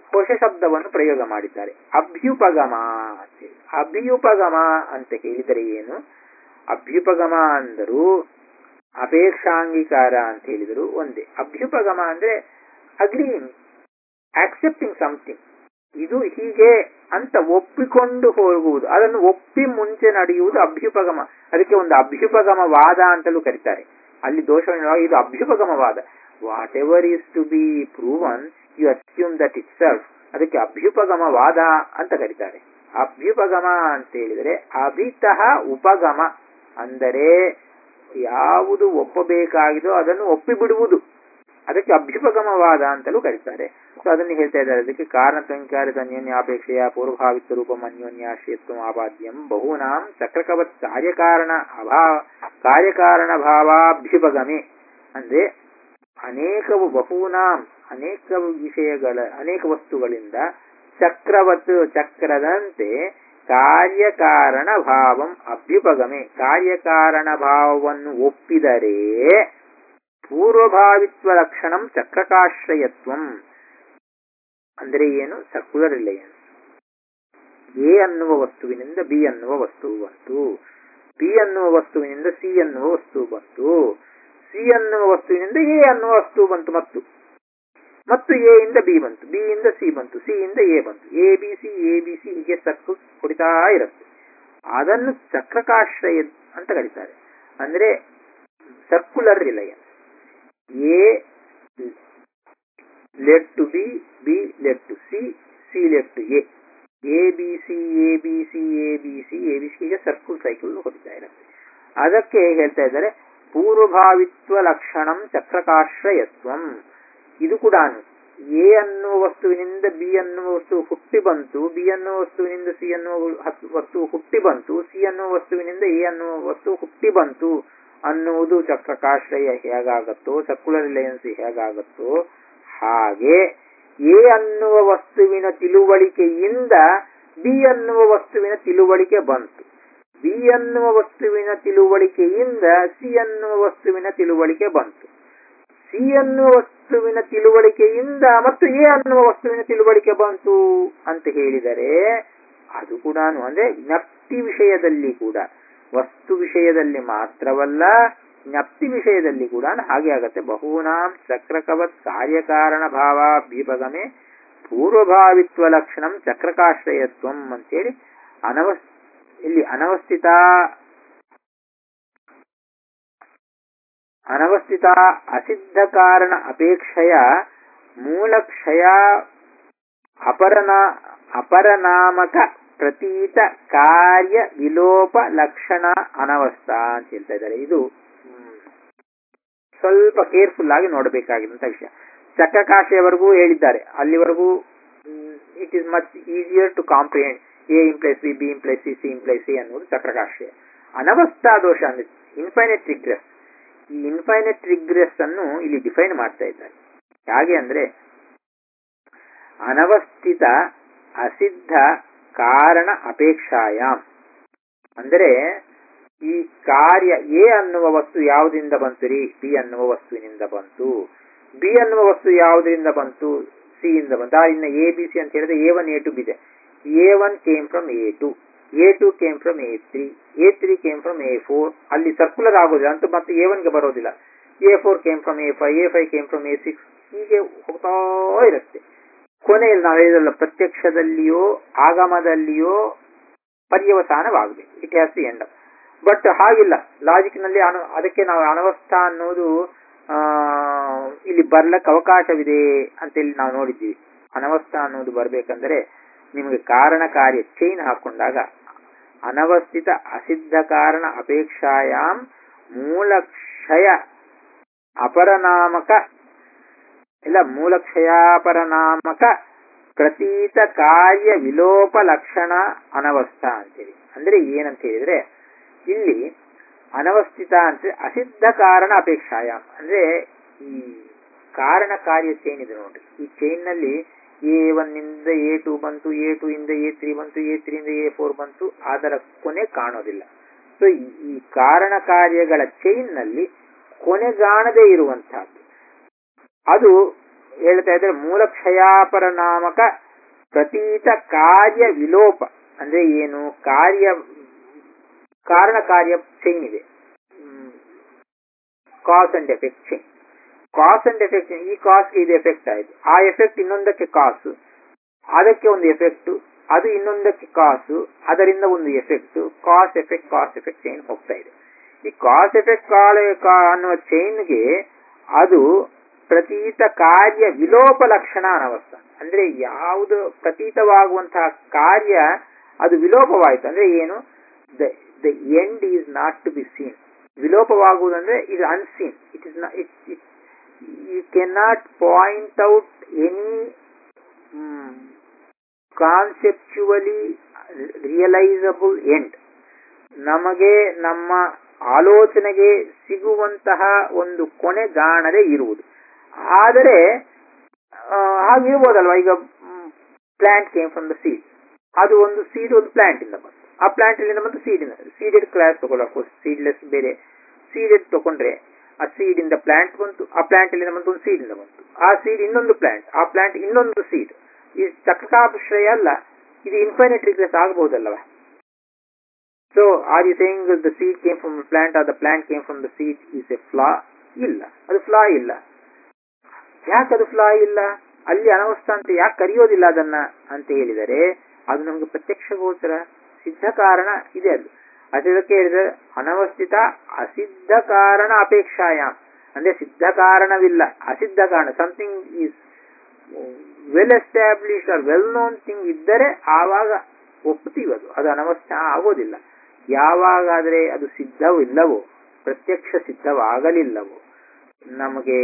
ಹೊಸ ಶಬ್ದವನ್ನು ಪ್ರಯೋಗ ಮಾಡಿದ್ದಾರೆ ಅಭ್ಯುಪಗಮ ಅಂತೇಳಿ ಅಭ್ಯುಪಗಮ ಅಂತ ಹೇಳಿದರೆ ಏನು ಅಭ್ಯುಪಗಮ ಅಂದರು ಅಪೇಕ್ಷಾಂಗೀಕಾರ ಅಂತ ಹೇಳಿದರು ಒಂದೇ ಅಭ್ಯುಪಗಮ ಅಂದ್ರೆ ಅಗ್ರೀನ್ ಆಕ್ಸೆಪ್ಟಿಂಗ್ ಸಮಥಿಂಗ್ ಇದು ಹೀಗೆ ಅಂತ ಒಪ್ಪಿಕೊಂಡು ಹೋಗುವುದು ಅದನ್ನು ಒಪ್ಪಿ ಮುಂಚೆ ನಡೆಯುವುದು ಅಭ್ಯುಪಗಮ ಅದಕ್ಕೆ ಒಂದು ಅಭ್ಯುಪಗಮವಾದ ಅಂತಲೂ ಕರೀತಾರೆ ಅಲ್ಲಿ ದೋಷವನ್ನು ಇದು ಅಭ್ಯುಪಗಮವಾದ whatever is to be proven you assume that itself ಅದಕ್ಕೆ ಅಭ್ಯುಪಗಮವಾದ ಅಂತ ಕರೀತಾರೆ ಅಭ್ಯುಪಗಮ ಅಂತ ಹೇಳಿದರೆ ಅಭಿತಃ ಉಪಗಮ ಅಂದರೆ ಯಾವುದು ಒಪ್ಪಬೇಕಾಗಿದೋ ಅದನ್ನು ಒಪ್ಪಿಬಿಡುವುದು ಅದಕ್ಕೆ ಅಭ್ಯುಪಗಮವಾದ ಅಂತಲೂ ಕರೀತಾರೆ ಸೊ ಅದನ್ನು ಹೇಳ್ತಾ ಇದ್ದಾರೆ ಅದಕ್ಕೆ ಕಾರಣ ಸಂಕಾರದ ಅನ್ಯೋನ್ಯಾಪೇಕ್ಷೆಯ ಪೂರ್ವಭಾವಿತ್ವ ರೂಪಂ ಅನ್ಯೋನ್ಯಾಶ್ರಯತ್ವ ಆಪಾದ್ಯಂ ಬಹೂನಾಂ ಚಕ್ರಕವತ್ ಕಾರ್ಯಕಾರಣ ಅಭಾವ ಕಾರ್ಯಕಾರಣ ಭಾವಾಭ್ಯುಪಗಮೆ ಅಂದ್ರೆ ಅನೇಕವು ಬಹೂನಾಂ ಅನೇಕ ವಿಷಯಗಳ ಅನೇಕ ವಸ್ತುಗಳಿಂದ ಚಕ್ರವತ್ ಚಕ್ರದಂತೆ ಕಾರ್ಯಕಾರಣ ಭಾವಂ ಅಭ್ಯುಪಗಮೆ ಕಾರ್ಯಕಾರಣ ಭಾವವನ್ನು ಒಪ್ಪಿದರೆ ಪೂರ್ವಭಾವಿತ್ವ ಲಕ್ಷಣಂ ಚಕ್ರಕಾಶ್ರಯತ್ವಂ ಅಂದರೆ ಏನು ಸರ್ಕ್ಯುಲರ್ ರಿಲಯನ್ಸ್ ಎ ಅನ್ನುವ ವಸ್ತುವಿನಿಂದ ಬಿ ಅನ್ನುವ ವಸ್ತು ಬಂತು ಬಿ ಅನ್ನುವ ವಸ್ತುವಿನಿಂದ ಸಿ ಅನ್ನುವ ವಸ್ತು ಬಂತು ಸಿ ಅನ್ನುವ ವಸ್ತುವಿನಿಂದ ಎ ಅನ್ನುವ ವಸ್ತು ಬಂತು ಮತ್ತು ಮತ್ತು ಎ ಇಂದ ಬಿ ಬಂತು ಬಿ ಇಂದ ಸಿ ಬಂತು ಸಿ ಇಂದ ಎ ಬಂತು A B C A B C ಹೀಗೆ ಸರ್ಕಲ್ ಹೊಡಿತಾ ಇರುತ್ತೆ ಅದನ್ನು ಚಕ್ರಕಾಶ್ರಯ ಅಂತ ಕರೀತಾರೆ ಅಂದ್ರೆ circular reliance A led to B B led to C C led to A A B C A B C A B C A B C ಹೀಗೆ ಸರ್ಕಲ್ ಸೈಕಲ್ ಹೊಡಿತಾ ಇರುತ್ತೆ ಅದಕ್ಕೆ ಹೇಳ್ತಾ ಇದ್ದಾರೆ ಪೂರ್ವಭಾವಿತ್ವ ಲಕ್ಷಣಂ ಚಕ್ರಕಾಶ್ರಯತ್ವಂ ಇದು ಕೂಡ ಎ ಅನ್ನುವ ವಸ್ತುವಿನಿಂದ ಬಿ ಅನ್ನುವ ವಸ್ತು ಹುಟ್ಟಿ ಬಂತು ಬಿ ಅನ್ನುವ ವಸ್ತುವಿನಿಂದ ಸಿ ಅನ್ನುವ ವಸ್ತು ಹುಟ್ಟಿ ಬಂತು ಸಿ ಅನ್ನುವ ವಸ್ತುವಿನಿಂದ ಎ ಅನ್ನುವ ವಸ್ತು ಹುಟ್ಟಿ ಬಂತು ಅನ್ನುವುದು ಚಕ್ರಕಾಶ್ರಯ ಹೇಗಾಗತ್ತೋ ಸರ್ಕ್ಯುಲರ್ ರಿಲಯನ್ಸ್ ಹೇಗಾಗತ್ತೋ ಹಾಗೆ ಎ ಅನ್ನುವ ವಸ್ತುವಿನ ತಿಳುವಳಿಕೆಯಿಂದ ಬಿ ಅನ್ನುವ ವಸ್ತುವಿನ ತಿಳುವಳಿಕೆ ಬಂತು ಬಿ ಅನ್ನುವ ವಸ್ತುವಿನ ತಿಳುವಳಿಕೆಯಿಂದ ಸಿ ಅನ್ನುವ ವಸ್ತುವಿನ ತಿಳುವಳಿಕೆ ಬಂತು ಸಿ ಅನ್ನುವ ವಸ್ತುವಿನ ತಿಳುವಳಿಕೆಯಿಂದ ಮತ್ತು ಎ ಅನ್ನುವ ವಸ್ತುವಿನ ತಿಳುವಳಿಕೆ ಬಂತು ಅಂತ ಹೇಳಿದರೆ ಅದು ಕೂಡ ಅಂದ್ರೆ ಜ್ಞಪ್ತಿ ವಿಷಯದಲ್ಲಿ ಕೂಡ ವಸ್ತು ವಿಷಯದಲ್ಲಿ ಮಾತ್ರವಲ್ಲ ಜ್ಞಪ್ತಿ ವಿಷಯದಲ್ಲಿ ಕೂಡ ಹಾಗೆ ಆಗತ್ತೆ ಬಹೂನಾಂ ಚಕ್ರಕವತ್ ಕಾರ್ಯಕಾರಣ ಭಾವಾಭ್ಯುಪಗಮೆ ಪೂರ್ವಭಾವಿತ್ವ ಲಕ್ಷಣಂ ಚಕ್ರಕಾಶ್ರಯತ್ವಂ ಅಂತೇಳಿ ಅನವಸ್ ಇಲ್ಲಿ ಅನವಸ್ಥಿತ ಅನವಸ್ಥಿತ ಅಸಿದ್ಧ ಕಾರಣ ಅಪೇಕ್ಷೆಯ ಮೂಲಕ್ಷಯ ಅಪರನ ಅಪರನಾಮಕ ಪ್ರತೀತ ಕಾರ್ಯ ವಿಲೋಪ ಲಕ್ಷಣ ಅನವಸ್ಥಾ ಅಂತ ಹೇಳ್ತಾ ಇದ್ದಾರೆ ಇದು ಸ್ವಲ್ಪ ಕೇರ್ಫುಲ್ ಆಗಿ ನೋಡಬೇಕಾಗಿರುವಂತ ವಿಷಯ ಚಕ್ರಕಾಶೆಯವರೆಗೂ ಹೇಳಿದ್ದಾರೆ ಅಲ್ಲಿವರೆಗೂ it is much easier to comprehend A implies B B implies C C implies C ಅನ್ನೋದು ಚಕ್ರಕಾಶಯ ಅನವಸ್ಥಾ ದೋಷ ಅಂದ್ರೆ ಇನ್ಫೈನೈಟ್ ರಿಗ್ರೆಸ್ ಈ ಇನ್ಫೈನೈಟ್ ರಿಗ್ರೆಸ್ ಅನ್ನು ಇಲ್ಲಿ ಡಿಫೈನ್ ಮಾಡ್ತಾ ಇದ್ದಾರೆ ಹಾಗೆ ಅಂದ್ರೆ ಅನವಸ್ಥಿತ ಅಸಿದ್ಧ ಕಾರಣ ಅಪೇಕ್ಷಾಯಾಮ್ ಅಂದರೆ ಈ ಕಾರ್ಯ ಎ ಅನ್ನುವ ವಸ್ತು ಯಾವುದರಿಂದ ಬಂತು ರೀ ಬಿ ಅನ್ನುವ ವಸ್ತುವಿನಿಂದ ಬಂತು ಬಿ ಅನ್ನುವ ವಸ್ತು ಯಾವುದರಿಂದ ಬಂತು ಸಿ ಇಂದ ಬಂತು ಆ ಇನ್ನು ಎ ಬಿ ಸಿ ಅಂತ ಹೇಳಿದ್ರೆ ಎ ಒನ್ ಎ ಟು ಬಿದೆ A one came from A two A two came from A three A three came from A four ಅಲ್ಲಿ ಸರ್ಕ್ಯುಲರ್ ಆಗೋದಿಲ್ಲ ಅಂತ ಮತ್ತೆ ಎ ಒನ್ಗೆ ಬರೋದಿಲ್ಲ A four came from A five A five came from A six ಹೀಗೆ ಹೋಗ್ತಾ ಇರುತ್ತೆ ಕೊನೆಯಲ್ಲಿ ನಾವು ಹೇಳಿದಲ್ಲ ಪ್ರತ್ಯಕ್ಷದಲ್ಲಿಯೋ ಆಗಮದಲ್ಲಿಯೋ ಪರ್ಯವಸಾನವಾಗಬೇಕು it has to end but ಹಾಗಿಲ್ಲ ಲಾಜಿಕ್ ನಲ್ಲಿ ಅನು ಅದಕ್ಕೆ ನಾವು ಅನವಸ್ಥಾ ಅನ್ನೋದು ಆ ಇಲ್ಲಿ ಬರ್ಲಕ್ಕೆ ಅವಕಾಶವಿದೆ ಅಂತೇಳಿ ನಾವು ನೋಡಿದ್ದೀವಿ ಅನವಸ್ಥಾ ಅನ್ನೋದು ಬರ್ಬೇಕಂದ್ರೆ ನಿಮಗೆ ಕಾರಣ ಕಾರ್ಯ ಚೈನ್ ಹಾಕೊಂಡಾಗ ಅನವಸ್ಥಿತ ಅಸಿದ್ಧ ಕಾರಣ ಅಪೇಕ್ಷಾಯಾಮ್ ಮೂಲಕ್ಷಯ ಅಪರನಾಮಕ ಇಲ್ಲ ಮೂಲಕ್ಷಯಾಪರನಾಮಕ ಪ್ರತೀತ ಕಾರ್ಯ ವಿಲೋಪ ಲಕ್ಷಣ ಅನವಸ್ಥಾ ಅಂತೇಳಿ ಅಂದ್ರೆ ಏನಂತ ಹೇಳಿದ್ರೆ ಇಲ್ಲಿ ಅನವಸ್ಥಿತ ಅಂತ ಅಸಿದ್ಧ ಕಾರಣ ಅಪೇಕ್ಷಾಯ ಅಂದ್ರೆ ಈ ಕಾರಣ ಕಾರ್ಯ ಚೈನ್ ಇದೆ ನೋಡ್ರಿ ಈ ಚೈನ್ ನಲ್ಲಿ ಎ ಒನ್ ಇಂದ ಎ ಟು ಬಂತು ಎ ಟು ಇಂದ ಎ ತ್ರೀ ಬಂತು ಎ ತ್ರೀ ಇಂದ ಎ ಫೋರ್ ಬಂತು ಅದರ ಕೊನೆ ಕಾಣೋದಿಲ್ಲ ಸೊ ಈ ಕಾರಣ ಕಾರ್ಯಗಳ ಚೈನ್ ನಲ್ಲಿ ಕೊನೆಗಾಣದೇ ಇರುವಂತಹದ್ದು ಅದು ಹೇಳ್ತಾ ಇದ್ರೆ ಮೂಲ ಕ್ಷಯಾಪರ ನಾಮಕ ಪ್ರತೀತ ಕಾರ್ಯ ವಿಲೋಪ ಅಂದ್ರೆ ಏನು ಕಾರ್ಯ ಕಾರಣ ಕಾರ್ಯ ಚೈನ್ ಇದೆ cause and effect chain cause and effect ಈ ಕಾಸ್ಗೆ ಇದು ಎಫೆಕ್ಟ್ ಆಯ್ತು ಆ ಎಫೆಕ್ಟ್ ಇನ್ನೊಂದಕ್ಕೆ ಕಾಸು ಅದಕ್ಕೆ ಒಂದು ಎಫೆಕ್ಟ್ ಅದು ಇನ್ನೊಂದಕ್ಕೆ ಕಾಸು ಅದರಿಂದ ಒಂದು effect cause effect cause effect chain ಹೋಗ್ತಾ ಇದೆ ಈ ಕಾಸ್ ಎಫೆಕ್ಟ್ ಕಾಲ್ ಅನ್ನುವ ಚೈನ್ಗೆ ಅದು ಪ್ರತೀತ ಕಾರ್ಯ ವಿಲೋಪ ಲಕ್ಷಣ ಅನವಸ್ಥ ಅಂದ್ರೆ ಯಾವುದು ಪ್ರತೀತವಾಗುವಂತಹ ಕಾರ್ಯ ಅದು ವಿಲೋಪವಾಯಿತು ಅಂದ್ರೆ ಏನು the the end is not to be seen ವಿಲೋಪವಾಗುವುದಂದ್ರೆ ಇದು unseen it is it it you can not point out any conceptually realisable end ನಮಗೆ ನಮ್ಮ ಆಲೋಚನೆಗೆ ಸಿಗುವಂತಹ ಒಂದು ಕೊನೆಗಾಣದೆ ಇರುವುದು ಆದರೆ ಹಾಗಿರ್ಬೋದಲ್ವಾ ಈಗ plant came from the seed ಅದು ಒಂದು ಸೀಡ್ ಒಂದು ಪ್ಲಾಂಟ್ ಇಂದ ಬಂತು ಆ ಪ್ಲಾಂಟ್ ಇಲ್ಲಿಂದ ಬಂತು ಸೀಡ್ ಇಂದ ಸೀಡೆಡ್ ಕ್ಲಾಸ್ ತಗೊಳ್ಳಬೇಕು ಸೀಡ್ಲೆಸ್ ಬೇರೆ ಸೀಡೆಡ್ ತಗೊಂಡ್ರೆ ಆ ಸೀಡ್ ಇಂದ ಪ್ಲಾಂಟ್ ಬಂತು ಆ ಪ್ಲಾಂಟ್ ಇಲ್ಲಿಂದ ಬಂತು ಒಂದು ಸೀಡ್ ಇಂದ ಬಂತು ಆ ಸೀಡ್ ಇನ್ನೊಂದು ಪ್ಲಾಂಟ್ ಆ ಪ್ಲಾಂಟ್ ಇನ್ನೊಂದು ಸೀಡ್ ಈ ಚಕ್ರಕಾಶ್ರಯ ಅಲ್ಲ ಇದು ಇನ್ಫೈನೈಟ್ ರಿಗ್ರೆಸ್ ಆಗಬಹುದಲ್ಲವ so are you saying the seed came from plant or the plant came from the seed is a flaw ಇಲ್ಲ ಅದು ಫ್ಲಾ ಇಲ್ಲ ಯಾಕೆ ಅದು ಫ್ಲಾ ಇಲ್ಲ ಅಲ್ಲಿ ಅನವಸ್ಥ ಅಂತ ಯಾಕೆ ಕರೆಯೋದಿಲ್ಲ ಅದನ್ನ ಅಂತ ಹೇಳಿದರೆ ಅದು ನಮ್ಗೆ ಪ್ರತ್ಯಕ್ಷ ಗೋಚರ ಸಿದ್ಧ ಕಾರಣ ಇದೆ ಅದು ಅದಕ್ಕೆ ಹೇಳಿದ್ರೆ ಅನವಸ್ಥಿತ ಅಸಿದ್ಧ ಕಾರಣ ಅಪೇಕ್ಷಾಯ ಅಂದ್ರೆ ಸಿದ್ಧ ಕಾರಣವಿಲ್ಲ ಅಸಿದ್ಧ ಕಾರಣ something is well establish or well known thing ಇದ್ದರೆ ಆವಾಗ ಒಪ್ಪುತ್ತೀವಿ ಅದು ಅದು ಅನವಸ್ಥೆ ಆಗೋದಿಲ್ಲ ಯಾವಾಗಾದ್ರೆ ಅದು ಸಿದ್ಧವಿಲ್ಲವೋ ಪ್ರತ್ಯಕ್ಷ ಸಿದ್ಧವಾಗಲಿಲ್ಲವೋ ನಮಗೆ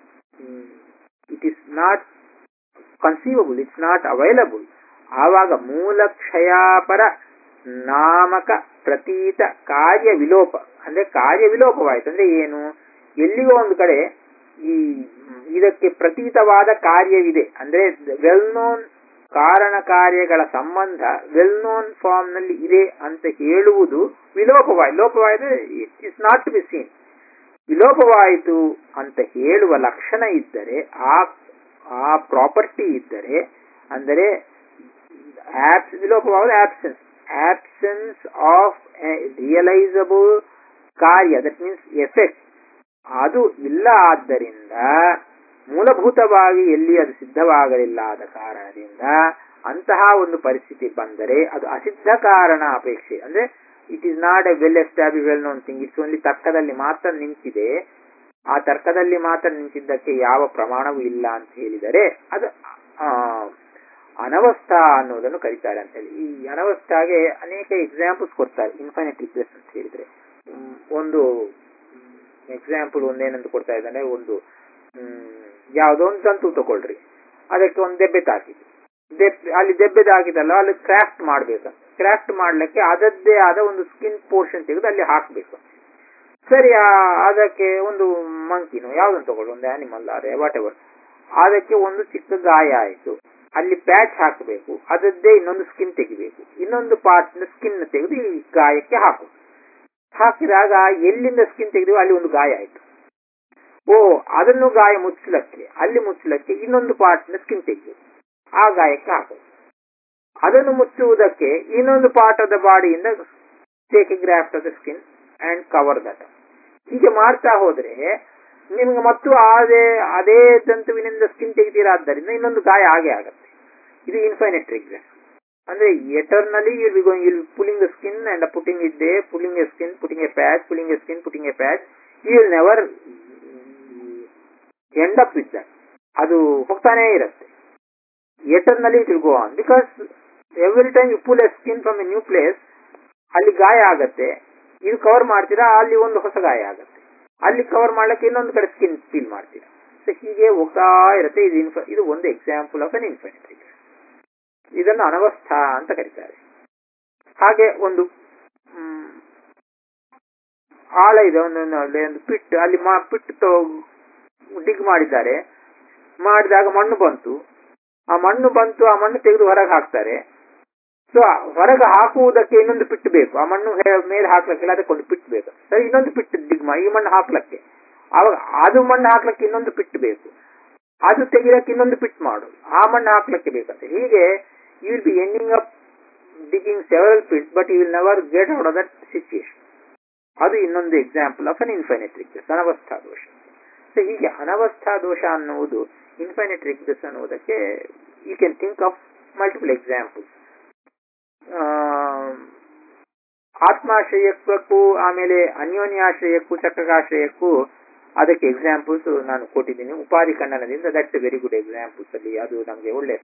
it is not conceivable it's not available ಆವಾಗ ಮೂಲ ಕ್ಷಯಾಪರ ನಾಮಕ ಪ್ರತೀತ ಕಾರ್ಯ ವಿಲೋಪ ಅಂದ್ರೆ ಕಾರ್ಯ ವಿಲೋಪವಾಯಿತು ಅಂದ್ರೆ ಏನು ಎಲ್ಲಿಗೋ ಒಂದು ಕಡೆ ಈ ಇದಕ್ಕೆ ಪ್ರತೀತವಾದ ಕಾರ್ಯವಿದೆ ಅಂದ್ರೆ ವೆಲ್ ನೋನ್ ಕಾರಣ ಕಾರ್ಯಗಳ ಸಂಬಂಧ ವೆಲ್ ನೋನ್ ಫಾರ್ಮ್ ನಲ್ಲಿ ಇದೆ ಅಂತ ಹೇಳುವುದು ವಿಲೋಪವಾಯಿ ಲೋಪವಾಯಿತು it is not to be seen ವಿಲೋಪವಾಯಿತು ಅಂತ ಹೇಳುವ ಲಕ್ಷಣ ಇದ್ದರೆ ಆ ಆ ಪ್ರಾಪರ್ಟಿ ಇದ್ದರೆ ಅಂದರೆ ಆಪ್ಸ್ ವಿಲೋಪವಾದ ಆಬ್ಸೆನ್ಸ್ ಆಬ್ಸೆನ್ಸ್ ಆಫ್ ರಿಯಲೈಸಬಲ್ ಕಾರ್ಯ ದಟ್ ಮೀನ್ಸ್ ಎಫೆಕ್ಟ್ ಅದು ಇಲ್ಲ ಆದ್ದರಿಂದ ಮೂಲಭೂತವಾಗಿ ಎಲ್ಲಿ ಅದು ಸಿದ್ಧವಾಗಲಿಲ್ಲ ಆದ ಕಾರಣದಿಂದ ಅಂತಹ ಒಂದು ಪರಿಸ್ಥಿತಿ ಬಂದರೆ ಅದು ಅಸಿದ್ಧ ಕಾರಣ ಅಪೇಕ್ಷೆ ಅಂದ್ರೆ it is not a well establish well known thing it's only ತರ್ಕದಲ್ಲಿ ಮಾತ್ರ ನಿಂತಿದೆ ಆ ತರ್ಕದಲ್ಲಿ ಮಾತ್ರ ನಿಂತಿದ್ದಕ್ಕೆ ಯಾವ ಪ್ರಮಾಣವೂ ಇಲ್ಲ ಅಂತ ಹೇಳಿದರೆ ಅದು ಅನವಸ್ಥಾ ಅನ್ನೋದನ್ನು ಕರೀತಾರೆ ಅಂತ ಹೇಳಿ ಈ ಅನವಸ್ಥಾಗೆ ಅನೇಕ ಎಕ್ಸಾಂಪಲ್ಸ್ ಕೊಡ್ತಾರೆ ಇನ್ಫೈನೈಟ್ ರಿಕ್ವೆಸ್ಟ್ ಅಂತ ಹೇಳಿದ್ರೆ ಒಂದು ಎಕ್ಸಾಂಪಲ್ ಒಂದೇನಂತ ಕೊಡ್ತಾ ಇದ್ದಾನೆ ಒಂದು ಯಾವುದೋ ಒಂದು ತಂತು ತಗೊಳ್ರಿ ಅದಕ್ಕೆ ಒಂದು ದೆಬ್ಬೆ ತಾಕಿದ್ದು ದೆಬ್ಬೆ ಅಲ್ಲಿ ದೆಬ್ಬೆ ತಾಕಿದಲ್ಲ ಅಲ್ಲಿ ಕ್ರಾಫ್ಟ್ ಮಾಡ್ಬೇಕು ಕ್ರಾಫ್ಟ್ ಮಾಡ್ಲಿಕ್ಕೆ ಅದದ್ದೇ ಆದ ಒಂದು ಸ್ಕಿನ್ ಪೋರ್ಷನ್ ತೆಗೆದು ಅಲ್ಲಿ ಹಾಕ್ಬೇಕು ಸರಿ ಅದಕ್ಕೆ ಒಂದು ಮಂಕಿನೋ ಯಾವ್ದನ್ನು ತಗೊಳ್ಳಿ ಒಂದು ಆನಿಮಲ್ ಅದೇ ವಾಟ್ ಎವರ್ ಅದಕ್ಕೆ ಒಂದು ಚಿಕ್ಕ ಗಾಯ ಆಯಿತು ಅಲ್ಲಿ ಪ್ಯಾಚ್ ಹಾಕಬೇಕು ಅದದ್ದೇ ಇನ್ನೊಂದು ಸ್ಕಿನ್ ತೆಗಿಬೇಕು ಇನ್ನೊಂದು ಪಾರ್ಟ್ ಸ್ಕಿನ್ ತೆಗೆದು ಈ ಗಾಯಕ್ಕೆ ಹಾಕು ಹಾಕಿದಾಗ ಎಲ್ಲಿಂದ ಸ್ಕಿನ್ ತೆಗೆದಿವೋ ಅಲ್ಲಿ ಒಂದು ಗಾಯ ಆಯಿತು ಓ ಅದನ್ನು ಗಾಯ ಮುಚ್ಚಲಕ್ಕೆ ಅಲ್ಲಿ ಮುಚ್ಚಲಕ್ಕೆ ಇನ್ನೊಂದು ಪಾರ್ಟ್ನ ಸ್ಕಿನ್ ತೆಗೆದು ಆ ಗಾಯಕ್ಕೆ ಹಾಕು ಅದನ್ನು ಮುಚ್ಚುವುದಕ್ಕೆ ಇನ್ನೊಂದು ಪಾರ್ಟ್ ಆಫ್ ದ ಬಾಡಿಯಿಂದ take a graft of the skin and cover that ಹೀಗೆ ಮಾಡ್ತಾ ಹೋದ್ರೆ ನಿಮ್ಗೆ ಮತ್ತು ಅದೇ ಅದೇ ತಂತುವಿನಿಂದ ಸ್ಕಿನ್ ತೆಗಿತೀರಾದ್ದರಿಂದ ಇನ್ನೊಂದು ಗಾಯ ಹಾಗೆ ಆಗತ್ತೆ ಇದು ಇನ್ಫೈನೈಟ್ ರಿಗ್ರೆಸ್ ಅಂದ್ರೆ eternally you be going will pulling the skin and putting it they pulling a skin putting a patch pulling a skin putting a patch you will never end up with that ಅದು ಹೋಗ್ತಾನೇ ಇರುತ್ತೆ eternally it will go on because every time you pull a skin from a new place ಅಲ್ಲಿ ಗಾಯ ಆಗತ್ತೆ ಇದು ಕವರ್ ಮಾಡ್ತೀರಾ ಅಲ್ಲಿ ಒಂದು ಹೊಸ ಗಾಯ ಆಗತ್ತೆ ಅಲ್ಲಿ ಕವರ್ ಮಾಡ್ಲಿಕ್ಕೆ ಇನ್ನೊಂದು ಕಡೆ ಸ್ಕಿನ್ ಫೀಲ್ ಮಾಡ್ತೀರಾ ಸೊ ಹೀಗೆ ಹೋಗ್ತಾ ಇರುತ್ತೆ ಇದು ಇನ್ಫ ಇದು ಒಂದು ಎಕ್ಸಾಂಪಲ್ ಆಫ್ ಅನ್ ಇನ್ಫಿನಿಟಿ ಇದನ್ನು ಅನವಸ್ಥಾ ಅಂತ ಕರೀತಾರೆ ಹಾಗೆ ಒಂದು ಆಳ ಇದೆ ಒಂದು ಒಂದು ಪಿಟ್ ಅಲ್ಲಿ ಪಿಟ್ ಡಿಗ್ ಮಾಡಿದ್ದಾರೆ ಮಾಡಿದಾಗ ಮಣ್ಣು ಬಂತು ಆ ಮಣ್ಣು ಬಂತು ಆ ಮಣ್ಣು ತೆಗೆದು ಹೊರಗೆ ಹಾಕ್ತಾರೆ ಸೊ ಹೊರಗೆ ಹಾಕುವುದಕ್ಕೆ ಇನ್ನೊಂದು ಪಿಟ್ಟು ಬೇಕು ಆ ಮಣ್ಣು ಮೇಲೆ ಹಾಕ್ಲಕ್ಕಿಲ್ಲ ಅದಕ್ಕೆ ಒಂದು ಪಿಟ್ಟು ಬೇಕು ಸರಿ ಇನ್ನೊಂದು ಪಿಟ್ಟು ಡಿಗ್ ಮಾಡಿ ಈ ಮಣ್ಣು ಹಾಕ್ಲಕ್ಕೆ ಅವಾಗ ಅದು ಮಣ್ಣು ಹಾಕ್ಲಕ್ಕೆ ಇನ್ನೊಂದು ಪಿಟ್ಟು ಬೇಕು ಅದು ತೆಗಿಲಕ್ಕೆ ಇನ್ನೊಂದು ಪಿಟ್ ಮಾಡು ಆ ಮಣ್ಣು ಹಾಕ್ಲಿಕ್ಕೆ ಬೇಕಂತೆ ಹೀಗೆ you will be ending up digging several pits but you will never get out of that situation ಅದು ಇನ್ನೊಂದು example of an infinite request ಅನವಸ್ಥಾ ದೋಷ ಸೊ ಹೀಗೆ ಅನವಸ್ಥಾ ದೋಷ ಅನ್ನುವುದು ಇನ್ಫೈನೈಟ್ ರಿಕ್ವೆಸ್ಟ್ ಅನ್ನುವುದಕ್ಕೆ you can think of multiple examples ಆತ್ಮಾಶ್ರಯಕ್ಕೂ ಆಮೇಲೆ ಅನ್ಯೋನ್ಯಾಶ್ರಯಕ್ಕೂ ಚಕ್ರಕಾಶ್ರಯಕ್ಕೂ ಅದಕ್ಕೆ ಎಕ್ಸಾಂಪಲ್ಸ್ ನಾನು ಕೊಟ್ಟಿದ್ದೀನಿ ಉಪಾಧಿ ಖಂಡನದಿಂದ that's a very good examples ಅಲ್ಲಿ ಅದು ನಮಗೆ ಒಳ್ಳೆ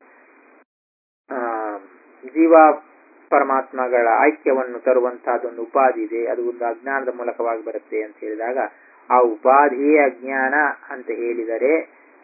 ಆ, ಜೀವ ಪರಮಾತ್ಮಗಳ ಐಕ್ಯವನ್ನು ತರುವಂತಹದೊಂದು ಉಪಾಧಿ ಇದೆ ಅದು ಒಂದು ಅಜ್ಞಾನದ ಮೂಲಕವಾಗಿ ಬರುತ್ತೆ ಅಂತ ಹೇಳಿದಾಗ ಆ ಉಪಾಧಿಯೇ ಅಜ್ಞಾನ ಅಂತ ಹೇಳಿದರೆ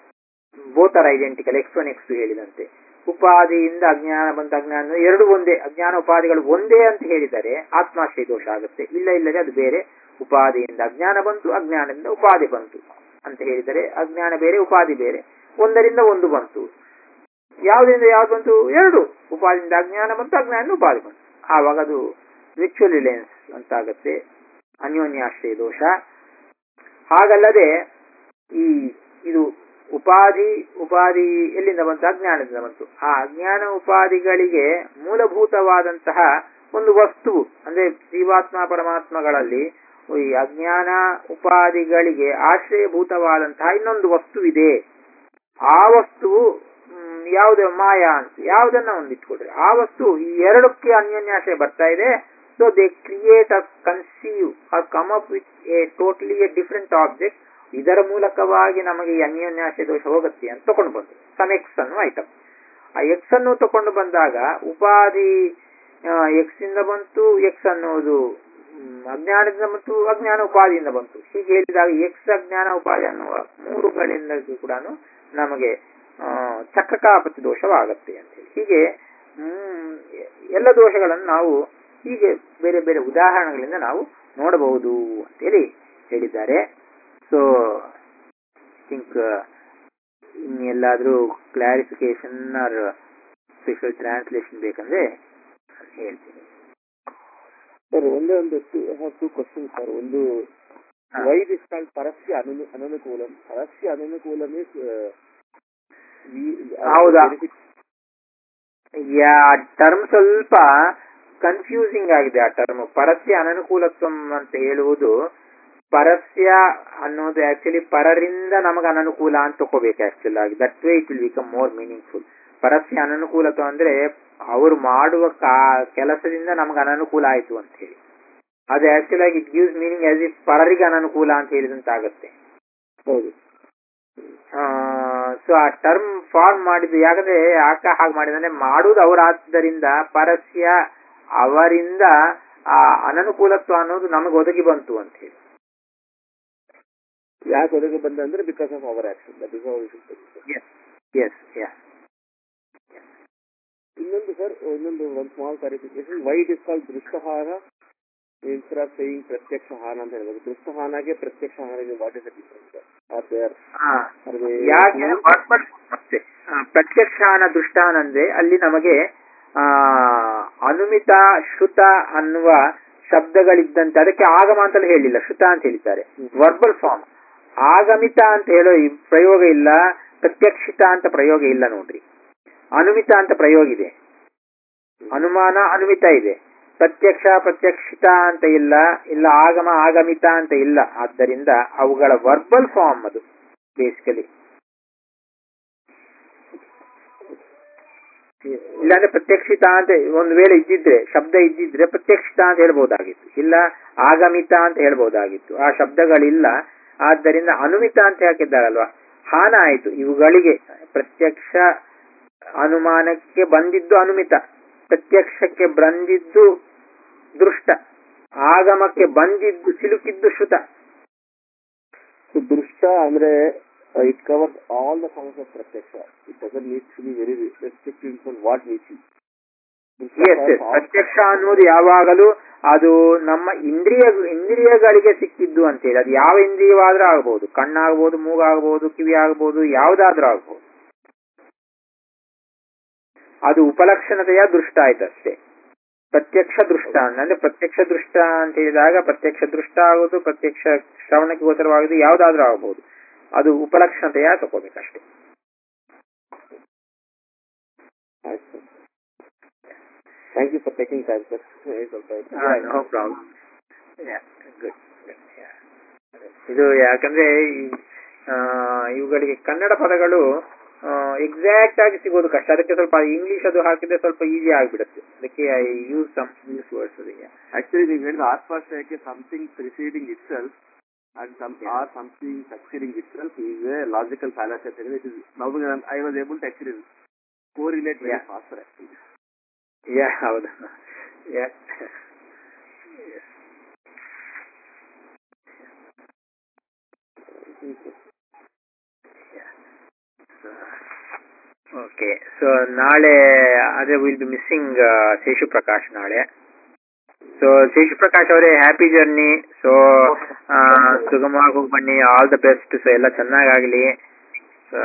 both are identical X one x ಹೇಳಿದಂತೆ ಉಪಾಧಿಯಿಂದ ಅಜ್ಞಾನ ಬಂತ ಅಜ್ಞಾನ ಎರಡು ಒಂದೇ ಅಜ್ಞಾನ ಉಪಾಧಿಗಳು ಒಂದೇ ಅಂತ ಹೇಳಿದರೆ ಆತ್ಮಾಶ್ರಯ ದೋಷ ಆಗುತ್ತೆ ಇಲ್ಲ ಇಲ್ಲದೆ ಅದು ಬೇರೆ ಉಪಾಧಿಯಿಂದ ಅಜ್ಞಾನ ಬಂತು ಅಜ್ಞಾನದಿಂದ ಉಪಾಧಿ ಬಂತು ಅಂತ ಹೇಳಿದರೆ ಅಜ್ಞಾನ ಬೇರೆ ಉಪಾಧಿ ಬೇರೆ ಒಂದರಿಂದ ಒಂದು ಬಂತು ಯಾವುದರಿಂದ ಯಾವ್ದು ಬಂತು ಎರಡು ಉಪಾದಿಯಿಂದ ಅಜ್ಞಾನ ಬಂತು ಅಜ್ಞಾನದಿಂದ ಉಪಾಧಿ ಬಂತು ಆವಾಗ ಅದು ರಿಚುವಲ್ ರಿಲಯನ್ಸ್ ಅಂತ ಆಗತ್ತೆ ಅನ್ಯೋನ್ಯಾಶ್ರಯ ದೋಷ ಹಾಗಲ್ಲದೆ ಈ ಇದು ಉಪಾಧಿ ಉಪಾಧಿ ಎಲ್ಲಿಂದ ಬಂತು ಅಜ್ಞಾನದಿಂದ ಬಂತು ಆ ಅಜ್ಞಾನ ಉಪಾಧಿಗಳಿಗೆ ಮೂಲಭೂತವಾದಂತಹ ಒಂದು ವಸ್ತು ಅಂದ್ರೆ ಜೀವಾತ್ಮ ಪರಮಾತ್ಮಗಳಲ್ಲಿ ಈ ಅಜ್ಞಾನ ಉಪಾಧಿಗಳಿಗೆ ಆಶ್ರಯಭೂತವಾದಂತಹ ಇನ್ನೊಂದು ವಸ್ತುವಿದೆ ಆ ವಸ್ತುವು ಮ್, ಯಾವುದು ಮಾಯಾ ಅಂತ ಯಾವುದನ್ನ ಒಂದು ಇಟ್ಕೊಡ್ರಿ ಆ ವಸ್ತು ಈ ಎರಡಕ್ಕೆ ಅನ್ಯೋನ್ಯಾಶ್ರಯ ಬರ್ತಾ ಇದೆ so they create a conceive or come up with a totally a different object ಇದರ ಮೂಲಕವಾಗಿ ನಮಗೆ ಈ ಅನ್ಯೋನ್ಯಾಶ್ರಯ ದೋಷ ಹೋಗುತ್ತೆ ಅಂತ ತಕೊಂಡು ಬಂದು ಸಮ್ ಎಕ್ಸ್ ಅನ್ನು ಐಟಮ್ ಆ ಎಕ್ಸ್ ಅನ್ನು ತಕೊಂಡು ಬಂದಾಗ ಉಪಾಧಿ ಎಕ್ಸ್ ಇಂದ ಬಂತು ಎಕ್ಸ್ ಅನ್ನೋದು ಮ್, ಅಜ್ಞಾನದಿಂದ ಬಂತು ಅಜ್ಞಾನ ಉಪಾಧಿಯಿಂದ ಬಂತು ಹೀಗೆ ಹೇಳಿದಾಗ ಎಕ್ಸ್ ಅಜ್ಞಾನ ಉಪಾಧಿ ಅನ್ನುವ ಮೂರುಗಳಿಂದ ಕೂಡ ನಮಗೆ ಆ, ಚಕ್ರಕಾಪತಿ ದೋಷವಾಗತ್ತೆ ಅಂತ ಹೇಳಿ ಹೀಗೆ ಹ್ಮ್, ಎಲ್ಲ ದೋಷಗಳನ್ನು ನಾವು ಹೀಗೆ ಬೇರೆ ಬೇರೆ ಉದಾಹರಣೆಗಳಿಂದ ನಾವು ನೋಡಬಹುದು ಅಂತೇಳಿ ಹೇಳಿದ್ದಾರೆ ಸೊ ಥಿಂಕ್ ಇನ್ನೆಲ್ಲಾದ್ರೂ ಕ್ಲಾರಿಫಿಕೇಶನ್ ಆರ್ ಸ್ಪೆಷಲ್ ಟ್ರಾನ್ಸ್ಲೇಷನ್ ಬೇಕಂದ್ರೆ ಹೇಳ್ತೀನಿ ಸರ್ ಒಂದೇ ಒಂದು ಟೂ ಕ್ವಶನ್ ಸರ್ ಒಂದು ಹಾ. ವೈ ದಿಸ್ ಕಾಲ್ಡ್ ಪರಸ್ಯ ಅನನು ಅನನುಕೂಲಂ ಪರಸ್ಯ ಅನನುಕೂಲಂ ಇಸ್ ಹೌದಾ? ಯಾ ಟರ್ಮ್ ಸ್ವಲ್ಪ ಕನ್ಫ್ಯೂಸಿಂಗ್ ಆಗಿದೆ ಆ ಟರ್ಮ್ ಪರಸ್ಯ ಅನನುಕೂಲತ್ವಂ ಅಂತ ಹೇಳುವುದು ಪರಸ್ಯ ಅನ್ನೋದು ಆಕ್ಚುಲಿ ಪರರಿಂದ ನಮಗೆ ಅನನುಕೂಲ ಅಂತ ತಗೋಬೇಕು ಆಕ್ಚುಲ್ ಆಗಿ that way it will become more meaningful ಪರಸ್ಯ ಅನನುಕೂಲತ್ವ ಅಂದ್ರೆ ಅವರು ಮಾಡುವ ಕಾ ಕೆಲಸದಿಂದ ನಮಗೆ ಅನನುಕೂಲ ಆಯ್ತು ಅಂತ ಹೇಳಿ ಅದು ಆಕ್ಚುಲ್ ಆಗಿ it gives meaning as if ಪರರಿಗೆ ಅನನುಕೂಲ ಅಂತ ಹೇಳಿದಂತಾಗತ್ತೆ ಹೌದು ಸೊ ಆ ಟರ್ಮ್ ಫಾರ್ಮ್ ಮಾಡಿದ್ದು ಯಾಕಂದ್ರೆ ಯಾಕ ಹಾಗೆ ಮಾಡಿದ್ರೆ ಮಾಡುವುದು ಅವರಾದ್ದರಿಂದ ಪರಸ್ಯ ಅವರಿಂದ ಆ ಅನನುಕೂಲತ್ವ ಅನ್ನೋದು ನಮಗೆ ಒದಗಿ ಬಂತು ಅಂತ ಹೇಳಿ ಯಾಕೆ ಒದಗಿ ಬಂದ ಅಂದ್ರೆ because of our action that is yes yes ಇನ್ನೊಂದು ಸರ್ ಇನ್ನೊಂದು ಒಂದು small clarification why it is called ದೃಷ್ಟಹಾನ ಇನ್ಸ್ಟೆಡ್ ಆಫ್ ಸೇಯಿಂಗ್ ಪ್ರತ್ಯಕ್ಷ ಹಾನ ಅಂತ ಹೇಳ್ಬೇಕು ದೃಷ್ಟಹಾನಗೆ ಪ್ರತ್ಯಕ್ಷ ಹಾನಿಗೆ what is the difference or there ಯಾಕೆ ವರ್ಬಲ್ ಮತ್ತೆ ಆ, ಪ್ರತ್ಯಕ್ಷಾನ ದೃಷ್ಟಾನ ಅಂದ್ರೆ ಅಲ್ಲಿ ನಮಗೆ ಆ ಅನುಮಿತ ಶ್ರುತ ಅನ್ನುವ ಶಬ್ದಗಳಿದ್ದಂತೆ ಅದಕ್ಕೆ ಆಗಮ ಅಂತಲೇ ಹೇಳಿಲ್ಲ ಶ್ರುತ ಅಂತ ಹೇಳಿದ್ದಾರೆ ವರ್ಬಲ್ ಫಾರ್ಮ್ ಆಗಮಿತ ಅಂತ ಹೇಳೋ ಈ ಪ್ರಯೋಗ ಇಲ್ಲ ಪ್ರತ್ಯಕ್ಷಿತ ಅಂತ ಪ್ರಯೋಗ ಇಲ್ಲ ನೋಡ್ರಿ ಅನುಮಿತ ಅಂತ ಪ್ರಯೋಗ ಇದೆ ಅನುಮಾನ ಅನುಮಿತ ಇದೆ ಪ್ರತ್ಯಕ್ಷ ಪ್ರತ್ಯಕ್ಷಿತ ಅಂತ ಇಲ್ಲ ಇಲ್ಲ ಆಗಮ ಆಗಮಿತ ಅಂತ ಇಲ್ಲ ಆದ್ದರಿಂದ ಅವುಗಳ ವರ್ಬಲ್ ಫಾರ್ಮ್ ಅದು ಬೇಸಿಕಲಿ ಇಲ್ಲಾಂದ್ರೆ ಪ್ರತ್ಯಕ್ಷಿತ ಅಂತ ಒಂದು ವೇಳೆ ಇದ್ದಿದ್ರೆ ಶಬ್ದ ಇದ್ದಿದ್ರೆ ಪ್ರತ್ಯಕ್ಷಿತ ಅಂತ ಹೇಳ್ಬಹುದಾಗಿತ್ತು ಇಲ್ಲ ಆಗಮಿತ ಅಂತ ಹೇಳ್ಬಹುದಾಗಿತ್ತು ಆ ಶಬ್ದಗಳಿಲ್ಲ ಆದ್ದರಿಂದ ಅನುಮಿತ ಅಂತ ಹಾಕಿದ್ದಾರಲ್ವಾ ಹಾನ ಆಯಿತು ಇವುಗಳಿಗೆ ಪ್ರತ್ಯಕ್ಷ ಅನುಮಾನಕ್ಕೆ ಬಂದಿದ್ದು ಅನುಮಿತ ಪ್ರತ್ಯಕ್ಷಕ್ಕೆ ಬಂದಿದ್ದು ದೃಷ್ಟ ಆಗಮಕ್ಕೆ ಬಂದಿದ್ದು ಸಿಲುಕಿದ್ದು ಶ್ರುತ ದೃಷ್ಟ ಅಂದ್ರೆ it covers all the forms of ಪ್ರತ್ಯಕ್ಷ it doesn't need to be very restrictive for what we see yes yes ಪ್ರತ್ಯಕ್ಷ ಅನ್ನೋದು ಯಾವಾಗಲೂ ಅದು ನಮ್ಮ ಇಂದ್ರಿಯ ಇಂದ್ರಿಯಗಳಿಗೆ ಸಿಕ್ಕಿದ್ದು ಅಂತೇಳಿ ಅದು ಯಾವ ಇಂದ್ರಿಯವಾದ್ರೂ ಆಗಬಹುದು ಕಣ್ಣಾಗಬಹುದು ಮೂಗಾಗಬಹುದು ಕಿವಿ ಆಗಬಹುದು ಯಾವುದಾದ್ರೂ ಆಗಬಹುದು ಅದು ಉಪಲಕ್ಷಣತೆಯ ದೃಷ್ಟ ಆಯ್ತಷ್ಟೇ ಪ್ರತ್ಯಕ್ಷ ದೃಷ್ಟ ಅಂದ್ರೆ ಪ್ರತ್ಯಕ್ಷ ದೃಷ್ಟ ಅಂತ ಹೇಳಿದಾಗ ಪ್ರತ್ಯಕ್ಷ ದೃಷ್ಟ ಆಗೋದು ಪ್ರತ್ಯಕ್ಷ ಶ್ರವಣಕ್ಕೆ ಗೋಚರವಾಗುದು ಯಾವುದಾದ್ರೂ ಆಗಬಹುದು ಅದು ಉಪಲಕ್ಷಣತೆಯ ತಗೋಬೇಕಷ್ಟೇ thank you for taking time sir ಸ್ವಲ್ಪ ನೋ ಪ್ರಾಬ್ಲಮ್ ಗುಡ್ ಇದು ಯಾಕಂದ್ರೆ ಈ, ಆ, ಇವುಗಳಿಗೆ ಕನ್ನಡ ಪದಗಳು ಎಕ್ಸಾಕ್ಟ್ ಆಗಿ ಸಿಗೋದು ಕಷ್ಟ ಅದಕ್ಕೆ ಸ್ವಲ್ಪ ಇಂಗ್ಲಿಷ್ ಅದು ಹಾಕಿದ್ರೆ ಸ್ವಲ್ಪ ಈಸಿ ಆಗಿಬಿಡುತ್ತೆ ಅದಕ್ಕೆ I use some English words ಅದಕ್ಕೆ ಆಕ್ಚುಲಿ ನೀವು ಹೇಳಿದ ಆತ್ಮಾಶ್ರಯಕ್ಕೆ something preceding itself and some or something succeeding itself is a logical fallacy ಅಂತ ಹೇಳಿದ್ರೆ ಇಟ್ ಇಸ್ ನಾವು I was able to actually correlate very Yeah. Faster yeah ಹೌದು ಯಾ ಓಕೆ ಸೊ ನಾಳೆ ಅದೇ will be missing Seshu Prakash ನಾಳೆ ಸೊ ಶೇಷು ಪ್ರಕಾಶ್ ಅವರೇ ಹ್ಯಾಪಿ ಜರ್ನಿ ಸೊ ಸುಗಮವಾಗಿ ಹೋಗಿ ಬನ್ನಿ ಆಲ್ ದ ಬೆಸ್ಟ್ ಸೊ ಎಲ್ಲ ಚೆನ್ನಾಗಾಗಲಿ so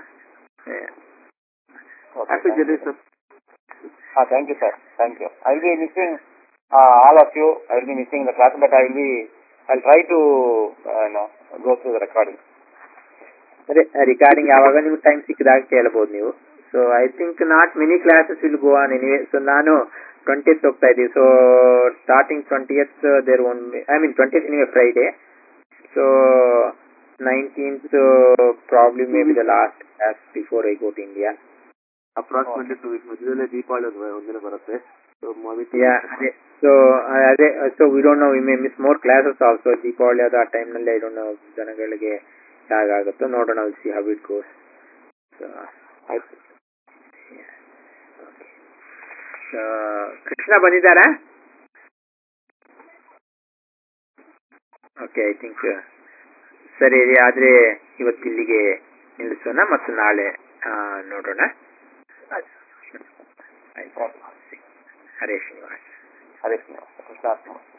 happy journey sir Ah, thank you, sir. Thank you. I'll be missing uh, all of you. I'll be missing the class, but I'll be. I'll try to, uh, you know, go through the recording. ಅದೇ ರಿಗಾರ್ಡಿಂಗ್ ಯಾವಾಗ ನಿಮ್ಗೆ ಟೈಮ್ ಸಿಕ್ಕಿದಾಗ ಕೇಳಬಹುದು ನೀವು so I think not many classes will go on anyway so ನಾನು ಟ್ವೆಂಟಿಯತ್ ಹೋಗ್ತಾ ಇದ್ದೀವಿ so starting twentieth there one I mean twentieth anyway Friday so nineteenth probably may be the last class before I go to India approximately two weeks ಮಧ್ಯದಲ್ಲೇ ದೀಪಾವಳಿ ಒಂದು ಒಂದಿನ ಬರುತ್ತೆ ಸೊ ಯಾ ಅದೇ ಸೊ ಅದೇ so we don't know we may miss more classes also Deepavali ಆದ ಆ ಟೈಮ್ನಲ್ಲಿ ಐ ಡೋಂಟ್ ನೋ ಜನಗಳಿಗೆ ಹೇಗಾಗುತ್ತೋ ನೋಡೋಣ see how it goes so ಆಯ್ತು ಸೊ ಕೃಷ್ಣ ಬಂದಿದ್ದಾರಾ ಓಕೆ ಐ ಥಿಂಕ್ ಸರಿ ರೀ ಆದರೆ ಇವತ್ತು ಇಲ್ಲಿಗೆ ನಿಲ್ಲಿಸೋಣ ಮತ್ತು ನಾಳೆ ಆ, ನೋಡೋಣ ಆಯ್ತು. ಹರೇ ಶ್ರೀನಿವಾಸ್ Hare Krishna. Krishna.